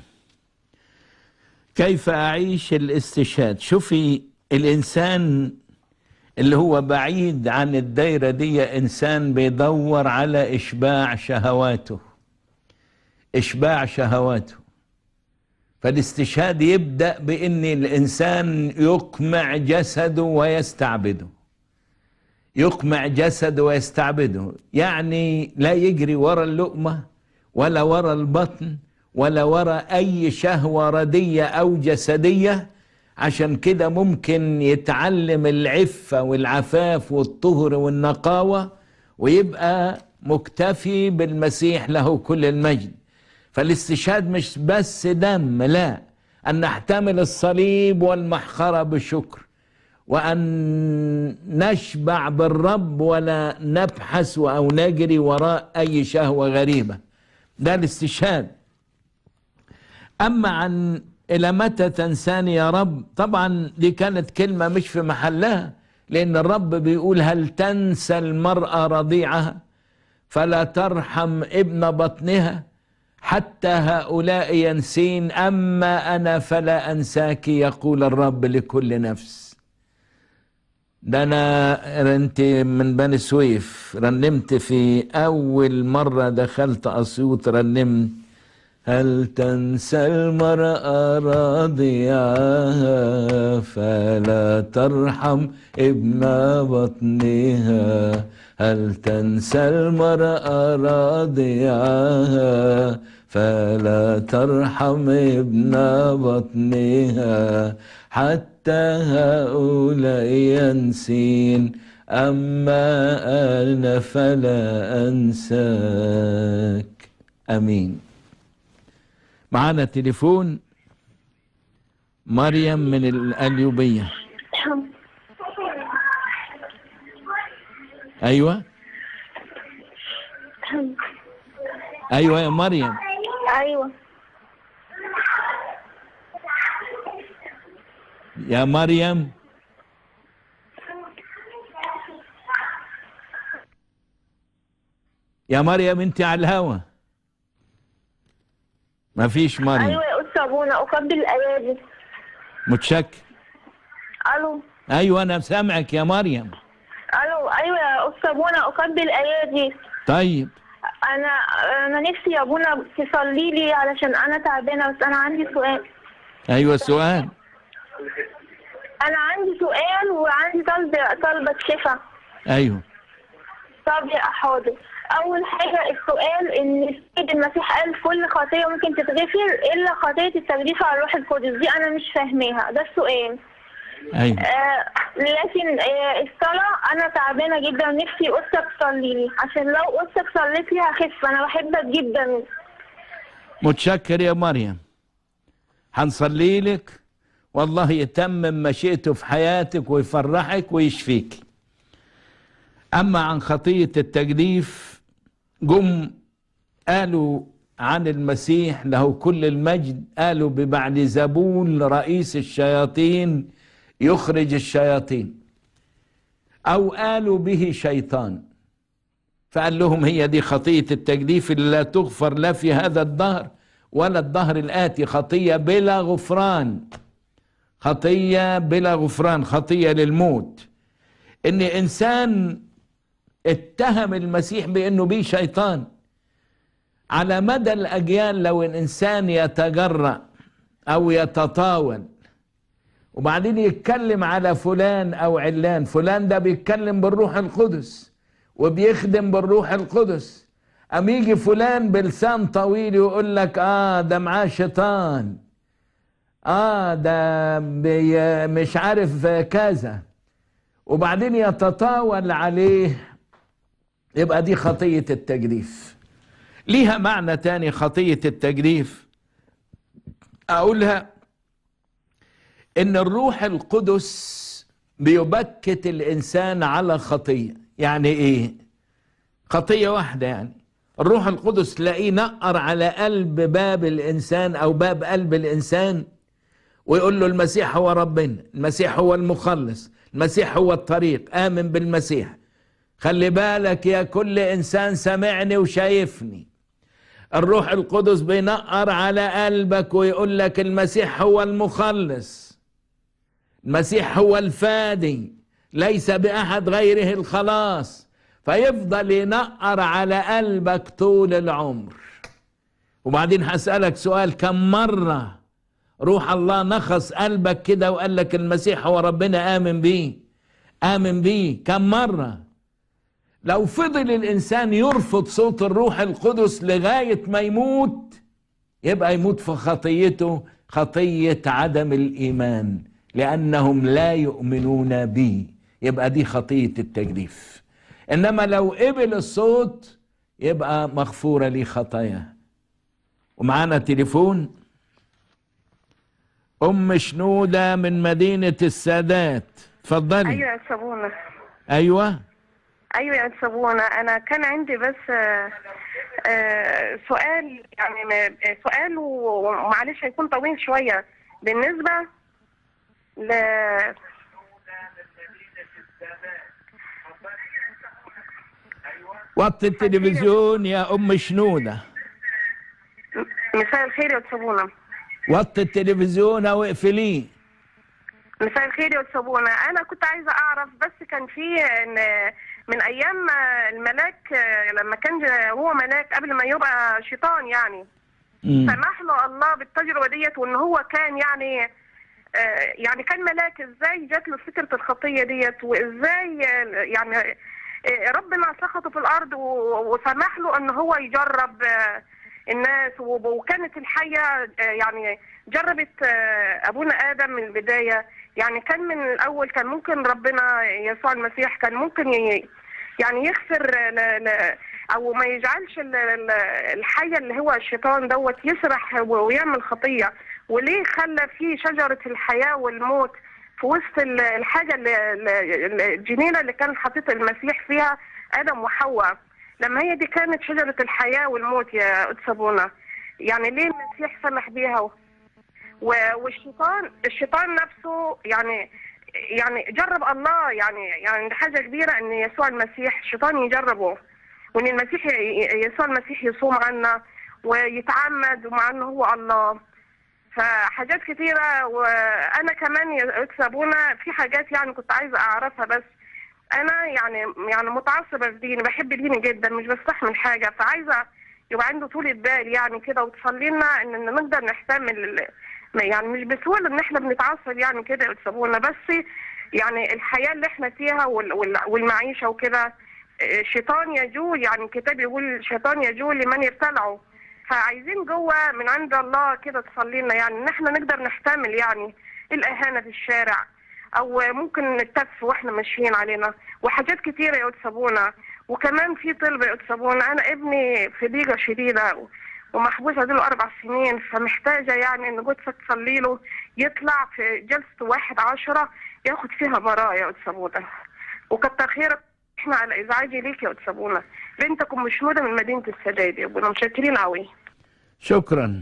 كيف أعيش الاستشهاد شوفي الإنسان اللي هو بعيد عن الدايرة دي إنسان بيدور على إشباع شهواته إشباع شهواته فالاستشهاد يبدأ بأن الإنسان يقمع جسده ويستعبده يقمع جسده ويستعبده يعني لا يجري ورا اللقمة ولا ورا البطن ولا ورا أي شهوة ردية أو جسدية عشان كده ممكن يتعلم العفة والعفاف والطهر والنقاوة ويبقى مكتفي بالمسيح له كل المجد فالاستشهاد مش بس دم لا أن نحتمل الصليب والمحخرة بالشكر وأن نشبع بالرب ولا نبحث أو نجري وراء أي شهوة غريبة ده الاستشهاد أما عن إلى متى تنساني يا رب طبعا دي كانت كلمة مش في محلها لأن الرب بيقول هل تنسى المرأة رضيعها فلا ترحم ابن بطنها حتى هؤلاء ينسين أما أنا فلا أنساك يقول الرب لكل نفس ده أنا أنت من بني سويف رنمت في أول مرة دخلت أسيوط رنمت هل تنسى المرأة راضعها فلا ترحم ابن بطنها هل تنسى المرأة راضعها فلا ترحم ابن بطنها حتى هؤلاء ينسين أما أنا فلا أنساك أمين معانا تليفون مريم من القليوبية أيوة أيوة يا مريم ايوه يا مريم يا مريم انت على الهوا ما فيش مريم ايوه يا استاذ ابونا اقبل الايادي متشكر الو ايوه انا سامعك يا مريم الو ايوه يا استاذ ابونا اقبل الايادي طيب انا انا نفسي يا ابونا تصلي لي علشان انا تعبانه بس انا عندي سؤال ايوه سؤال انا عندي سؤال وعندي طلب طلبة شفا ايوه طب يا حاضر اول حاجه السؤال ان السيد المسيح قال كل خطيه ممكن تتغفر الا خطيه التجديف على الروح القدس دي انا مش فاهماها ده السؤال ايوه آه لكن آه الصلاة أنا تعبانة جدا ونفسي أختك تصلي لي عشان لو أختك صليت لي هخف أنا بحبك جدا متشكر يا مريم هنصلي لك والله يتمم مشيئته في حياتك ويفرحك ويشفيك أما عن خطية التجديف جم قالوا عن المسيح له كل المجد قالوا ببعد زبول رئيس الشياطين يخرج الشياطين أو قالوا به شيطان فقال لهم هي دي خطية التجديف اللي لا تغفر لا في هذا الدهر ولا الدهر الآتي خطية بلا غفران خطية بلا غفران خطية للموت إن إنسان اتهم المسيح بأنه بيه شيطان على مدى الأجيال لو الإنسان يتجرأ أو يتطاول وبعدين يتكلم على فلان أو علان فلان ده بيتكلم بالروح القدس وبيخدم بالروح القدس أم يجي فلان بلسان طويل يقول لك آه ده معاه شيطان آه ده بي مش عارف كذا وبعدين يتطاول عليه يبقى دي خطية التجديف ليها معنى تاني خطية التجديف أقولها إن الروح القدس بيبكت الإنسان على خطية يعني إيه خطية واحدة يعني الروح القدس تلاقيه نقر على قلب باب الإنسان أو باب قلب الإنسان ويقول له المسيح هو ربنا المسيح هو المخلص المسيح هو الطريق آمن بالمسيح خلي بالك يا كل إنسان سمعني وشايفني الروح القدس بينقر على قلبك ويقول لك المسيح هو المخلص المسيح هو الفادي ليس بأحد غيره الخلاص فيفضل ينقر على قلبك طول العمر وبعدين هسألك سؤال كم مرة روح الله نخص قلبك كده وقال لك المسيح هو ربنا آمن بيه آمن بيه كم مرة لو فضل الإنسان يرفض صوت الروح القدس لغاية ما يموت يبقى يموت في خطيته خطية عدم الإيمان لأنهم لا يؤمنون بي يبقى دي خطية التجديف إنما لو قبل الصوت يبقى مغفورة لي خطاياه ومعانا تليفون أم شنودة من مدينة السادات اتفضلي ايوه يا صابونه أيوة ايوه يا صابونه انا كان عندي بس آه، آه، سؤال يعني م- آه، سؤال و- ومعلش هيكون طويل شويه بالنسبه ل وطي التلفزيون يا أم شنودة مساء الخير يا صابونه وطي التلفزيون واقفليه مساء الخير يا صابونه انا كنت عايزه اعرف بس كان في إن من ايام الملاك لما كان هو ملاك قبل ما يبقى شيطان يعني سمح له الله بالتجربه ديت وان هو كان يعني آه، يعني كان ملاك ازاي جات له فكره الخطيه ديت وازاي آه، يعني آه، ربنا سخطه في الارض و- وسمح له ان هو يجرب آه، الناس وب- وكانت الحيه آه، يعني جربت آه، ابونا ادم من البدايه يعني كان من الاول كان ممكن ربنا يسوع المسيح كان ممكن ي- يعني يغفر ل- ل- او ما يجعلش ال- ال- الحيه اللي هو الشيطان دوت يسرح و- ويعمل خطيه وليه خلى فيه شجره الحياه والموت في وسط ال- الحاجه اللي اللي- الجنينه اللي كان حاطط المسيح فيها ادم وحواء لما هي دي كانت شجره الحياه والموت يا أتسابونا يعني ليه المسيح سمح بيها و- والشيطان الشيطان نفسه يعني يعني جرب الله يعني يعني دي حاجه كبيره ان يسوع المسيح الشيطان يجربه وان المسيح ي- يسوع المسيح يصوم عنا ويتعمد ومع انه هو الله فحاجات كتيرة وانا كمان يا أستاذ ابونا في حاجات يعني كنت عايزة اعرفها بس انا يعني يعني متعصبة في ديني بحب ديني جدا مش بستحمل حاجة فعايزة يبقى عنده طولة بال يعني كده وتصلي لنا ان إن نقدر نحتمل ال- يعني مش بسهولة ان احنا بنتعصب يعني كده يا أستاذ ابونا بس يعني الحياة اللي احنا فيها وال- وال- والمعيشة وكده آه، شيطان يجول يعني الكتاب يقول شيطان يجول لمن يبتلعه فعايزين جوه من عند الله كده تصلي لنا يعني ان احنا نقدر نحتمل يعني الاهانه في الشارع او ممكن نتف واحنا ماشيين علينا وحاجات كتيره يا سابونا وكمان في طلب يا سابونا انا ابني في ضيقه شديده ومحبوسه له اربع سنين فمحتاجه يعني ان جوزك تصلي له يطلع في جلسه واحد عشرة ياخد فيها براءه يا سابونا وكتر خيرك احنا على ازعاجي ليك يا سابونا بنتكم مشهوره من مدينه السداد يا ابونا متشكرين قوي شكرا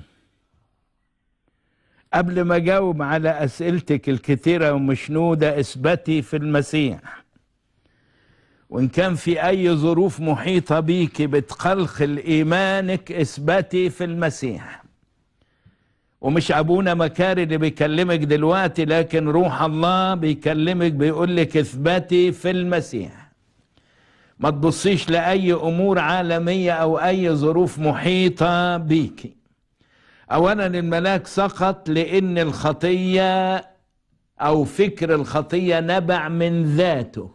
قبل ما اجاوب على اسئلتك الكثيره ومشنوده اثبتي في المسيح وان كان في اي ظروف محيطه بيك بتقلقل ايمانك اثبتي في المسيح ومش ابونا مكاري اللي بيكلمك دلوقتي لكن روح الله بيكلمك بيقول لك اثبتي في المسيح ما تبصيش لاي امور عالميه او اي ظروف محيطه بيكي اولا الملاك سقط لان الخطيه او فكر الخطيه نبع من ذاته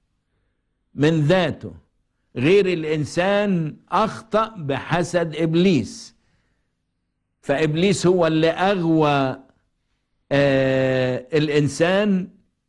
من ذاته غير الانسان اخطا بحسد ابليس فابليس هو اللي اغوى آه الانسان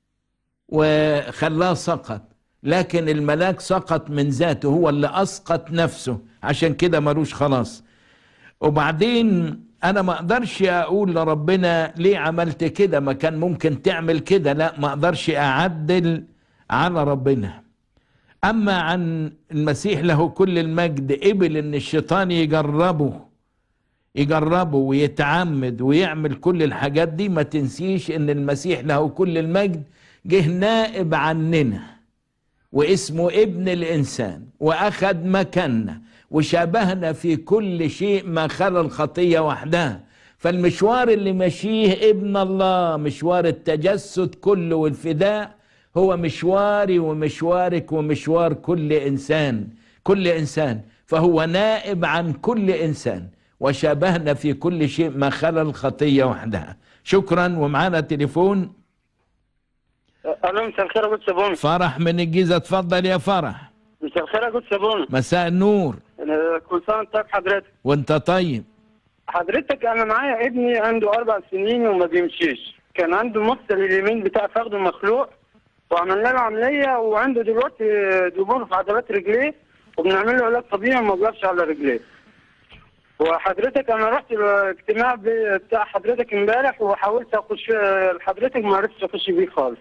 وخلاه سقط لكن الملاك سقط من ذاته هو اللي اسقط نفسه عشان كده ملوش خلاص وبعدين انا ما اقدرش اقول لربنا ليه عملت كده ما كان ممكن تعمل كده لا ما اقدرش اعدل على ربنا اما عن المسيح له كل المجد قبل ان الشيطان يجربه يجربه ويتعمد ويعمل كل الحاجات دي ما تنسيش ان المسيح له كل المجد جه نائب عننا واسمه ابن الانسان واخذ مكاننا وشابهنا في كل شيء ما خلا الخطيه وحدها فالمشوار اللي ماشيه ابن الله مشوار التجسد كله والفداء هو مشواري ومشوارك ومشوار كل انسان كل انسان فهو نائب عن كل انسان وشابهنا في كل شيء ما خلا الخطيه وحدها شكرا ومعانا تليفون الو مساء الخير يا قدس ابونا فرح من الجيزه اتفضل يا فرح مساء الخير يا قدس ابونا مساء النور أنا كل سنه وانت طيب حضرتك وانت طيب حضرتك انا معايا ابني عنده اربع سنين وما بيمشيش كان عنده مفصل اليمين بتاع فخده مخلوع وعملنا له عمليه وعنده دلوقتي دبور في عضلات رجليه وبنعمل له علاج طبيعي وما بيقفش على رجليه وحضرتك انا رحت الاجتماع ب- بتاع حضرتك امبارح وحاولت اخش لحضرتك ما عرفتش اخش بيه خالص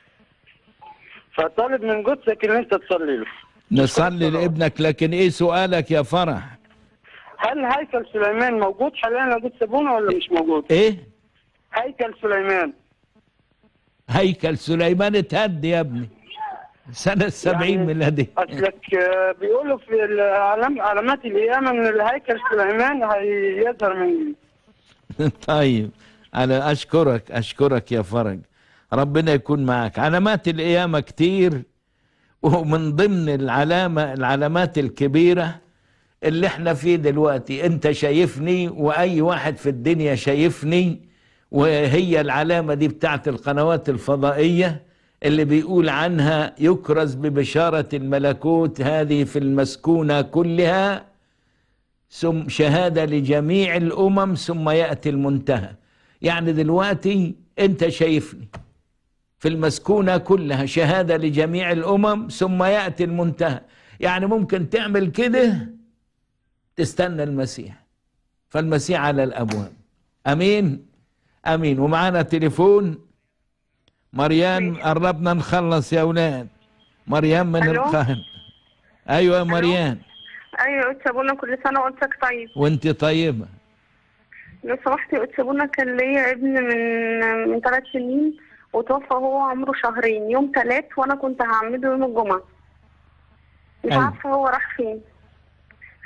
فطالب من قدسك ان انت تصلي له نصلي لابنك لكن ايه سؤالك يا فرح هل هيكل سليمان موجود حاليا يا قدس ابونا ولا مش موجود؟ ايه هيكل سليمان هيكل سليمان اتهد يا ابني سنة السبعين يعني ميلادية اصلك آه، بيقولوا في العلام علامات القيامه ان الهيكل سليمان هيظهر من طيب أنا أشكرك أشكرك يا فرج ربنا يكون معك علامات القيامة كتير ومن ضمن العلامة العلامات الكبيرة اللي احنا فيه دلوقتي انت شايفني واي واحد في الدنيا شايفني وهي العلامة دي بتاعت القنوات الفضائية اللي بيقول عنها يكرز ببشارة الملكوت هذه في المسكونة كلها ثم شهادة لجميع الأمم ثم يأتي المنتهى يعني دلوقتي أنت شايفني في المسكونة كلها شهادة لجميع الأمم ثم يأتي المنتهى يعني ممكن تعمل كده تستنى المسيح فالمسيح على الأبواب أمين أمين ومعانا تليفون مريان قربنا نخلص يا أولاد مريم من ألو؟ القاهرة أيوة يا مريان ايوه يا ابونا كل سنه وانتك طيب وانت طيبة لو سمحت يا ابونا كان ليا ابن من من ثلاث سنين وتوفى وهو عمره شهرين يوم ثلاث وانا كنت هعمده يوم الجمعه مش أيوة. عارفه هو راح فين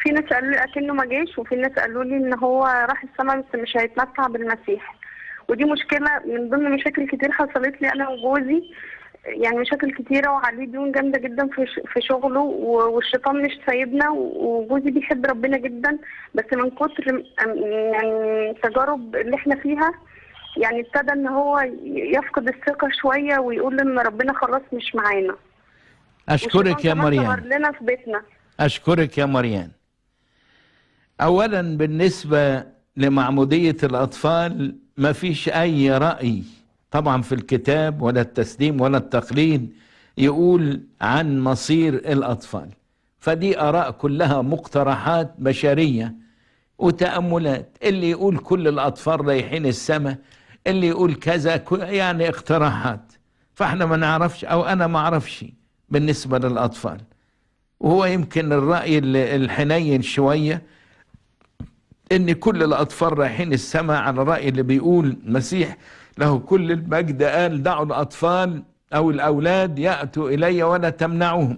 في ناس قالوا لي اكنه ما جاش وفي ناس قالوا لي ان هو راح السما بس مش هيتمتع بالمسيح ودي مشكله من ضمن مشاكل كتير حصلت لي انا وجوزي يعني مشاكل كتيره وعليه ديون جامده جدا في ش- في شغله و- والشيطان مش سايبنا وجوزي بيحب ربنا جدا بس من كتر م- يعني التجارب اللي احنا فيها يعني ابتدى ان هو ي- يفقد الثقه شويه ويقول ان ربنا خلاص مش معانا أشكرك يا والشيطان كمان ظهر مريم لنا في بيتنا أشكرك يا مريم أولا بالنسبة لمعمودية الأطفال ما فيش أي رأي طبعا في الكتاب ولا التسليم ولا التقليد يقول عن مصير الأطفال فدي آراء كلها مقترحات بشرية وتأملات اللي يقول كل الأطفال رايحين السماء اللي يقول كذا كو- يعني اقتراحات فاحنا ما نعرفش أو أنا ما أعرفش بالنسبة للأطفال وهو يمكن الرأي ال- الحنين شوية ان كل الاطفال رايحين السماء على الراي اللي بيقول المسيح له كل المجد قال دعوا الاطفال او الاولاد ياتوا الي ولا تمنعوهم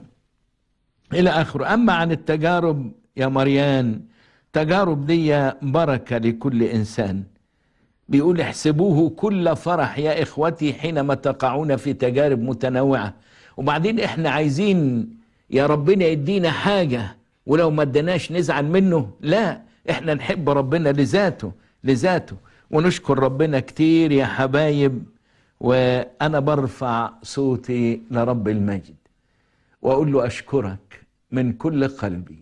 الى اخره اما عن التجارب يا مريان تجارب دي بركه لكل انسان بيقول احسبوه كل فرح يا اخوتي حينما تقعون في تجارب متنوعه وبعدين احنا عايزين يا ربنا يدينا حاجه ولو ما ادناش نزعل منه لا احنا نحب ربنا لذاته لذاته ونشكر ربنا كتير يا حبايب وانا برفع صوتي لرب المجد واقول له اشكرك من كل قلبي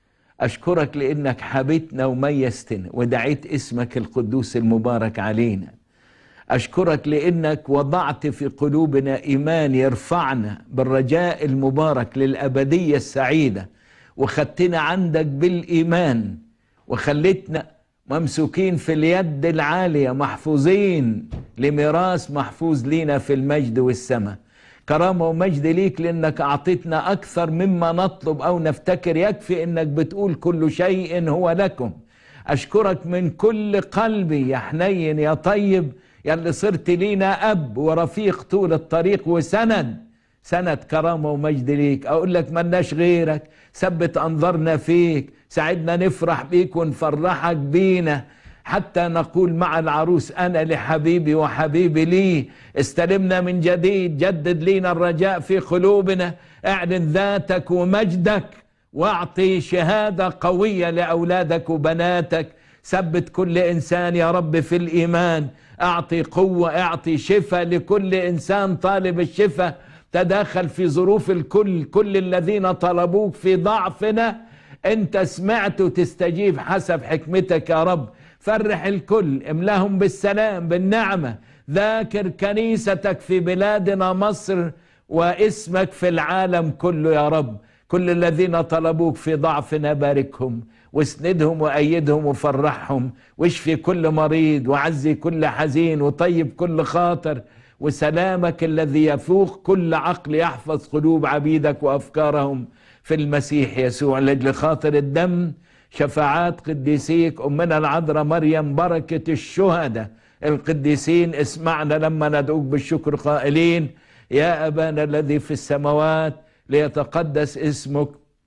أشكرك لأنك حبيتنا وميزتنا ودعيت اسمك القدوس المبارك علينا أشكرك لأنك وضعت في قلوبنا إيمان يرفعنا بالرجاء المبارك للأبدية السعيدة وخدتنا عندك بالإيمان وخلتنا ممسوكين في اليد العالية محفوظين لميراث محفوظ لينا في المجد والسماء كرامة ومجد ليك لأنك أعطيتنا أكثر مما نطلب أو نفتكر يكفي أنك بتقول كل شيء هو لكم أشكرك من كل قلبي يا حنين يا طيب يا اللي صرت لينا أب ورفيق طول الطريق وسند سند كرامة ومجد ليك أقول لك ملناش غيرك ثبت أنظارنا فيك ساعدنا نفرح بيك ونفرحك بينا حتى نقول مع العروس أنا لحبيبي وحبيبي لي استلمنا من جديد جدد لينا الرجاء في قلوبنا اعلن ذاتك ومجدك واعطي شهادة قوية لأولادك وبناتك ثبت كل إنسان يا رب في الإيمان أعطي قوة أعطي شفاء لكل إنسان طالب الشفاء تداخل في ظروف الكل كل الذين طلبوك في ضعفنا أنت سمعت وتستجيب حسب حكمتك يا رب فرح الكل املاهم بالسلام بالنعمة ذاكر كنيستك في بلادنا مصر واسمك في العالم كله يا رب كل الذين طلبوك في ضعفنا باركهم واسندهم وأيدهم وفرحهم واشفي كل مريض وعزي كل حزين وطيب كل خاطر وسلامك الذي يفوق كل عقل يحفظ قلوب عبيدك وأفكارهم في المسيح يسوع لأجل خاطر الدم شفاعات قديسيك أمنا العذراء مريم بركة الشهداء القديسين اسمعنا لما ندعوك بالشكر قائلين يا أبانا الذي في السماوات ليتقدس اسمك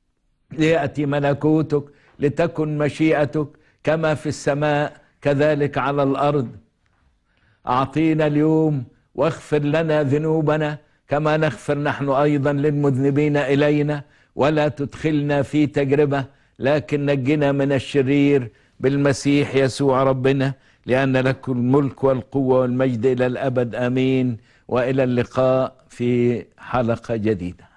ليأتي ملكوتك لتكن مشيئتك كما في السماء كذلك على الأرض أعطينا اليوم واغفر لنا ذنوبنا كما نغفر نحن أيضا للمذنبين إلينا ولا تدخلنا في تجربة لكن نجنا من الشرير بالمسيح يسوع ربنا لأن لك الملك والقوة والمجد إلى الأبد آمين وإلى اللقاء في حلقة جديدة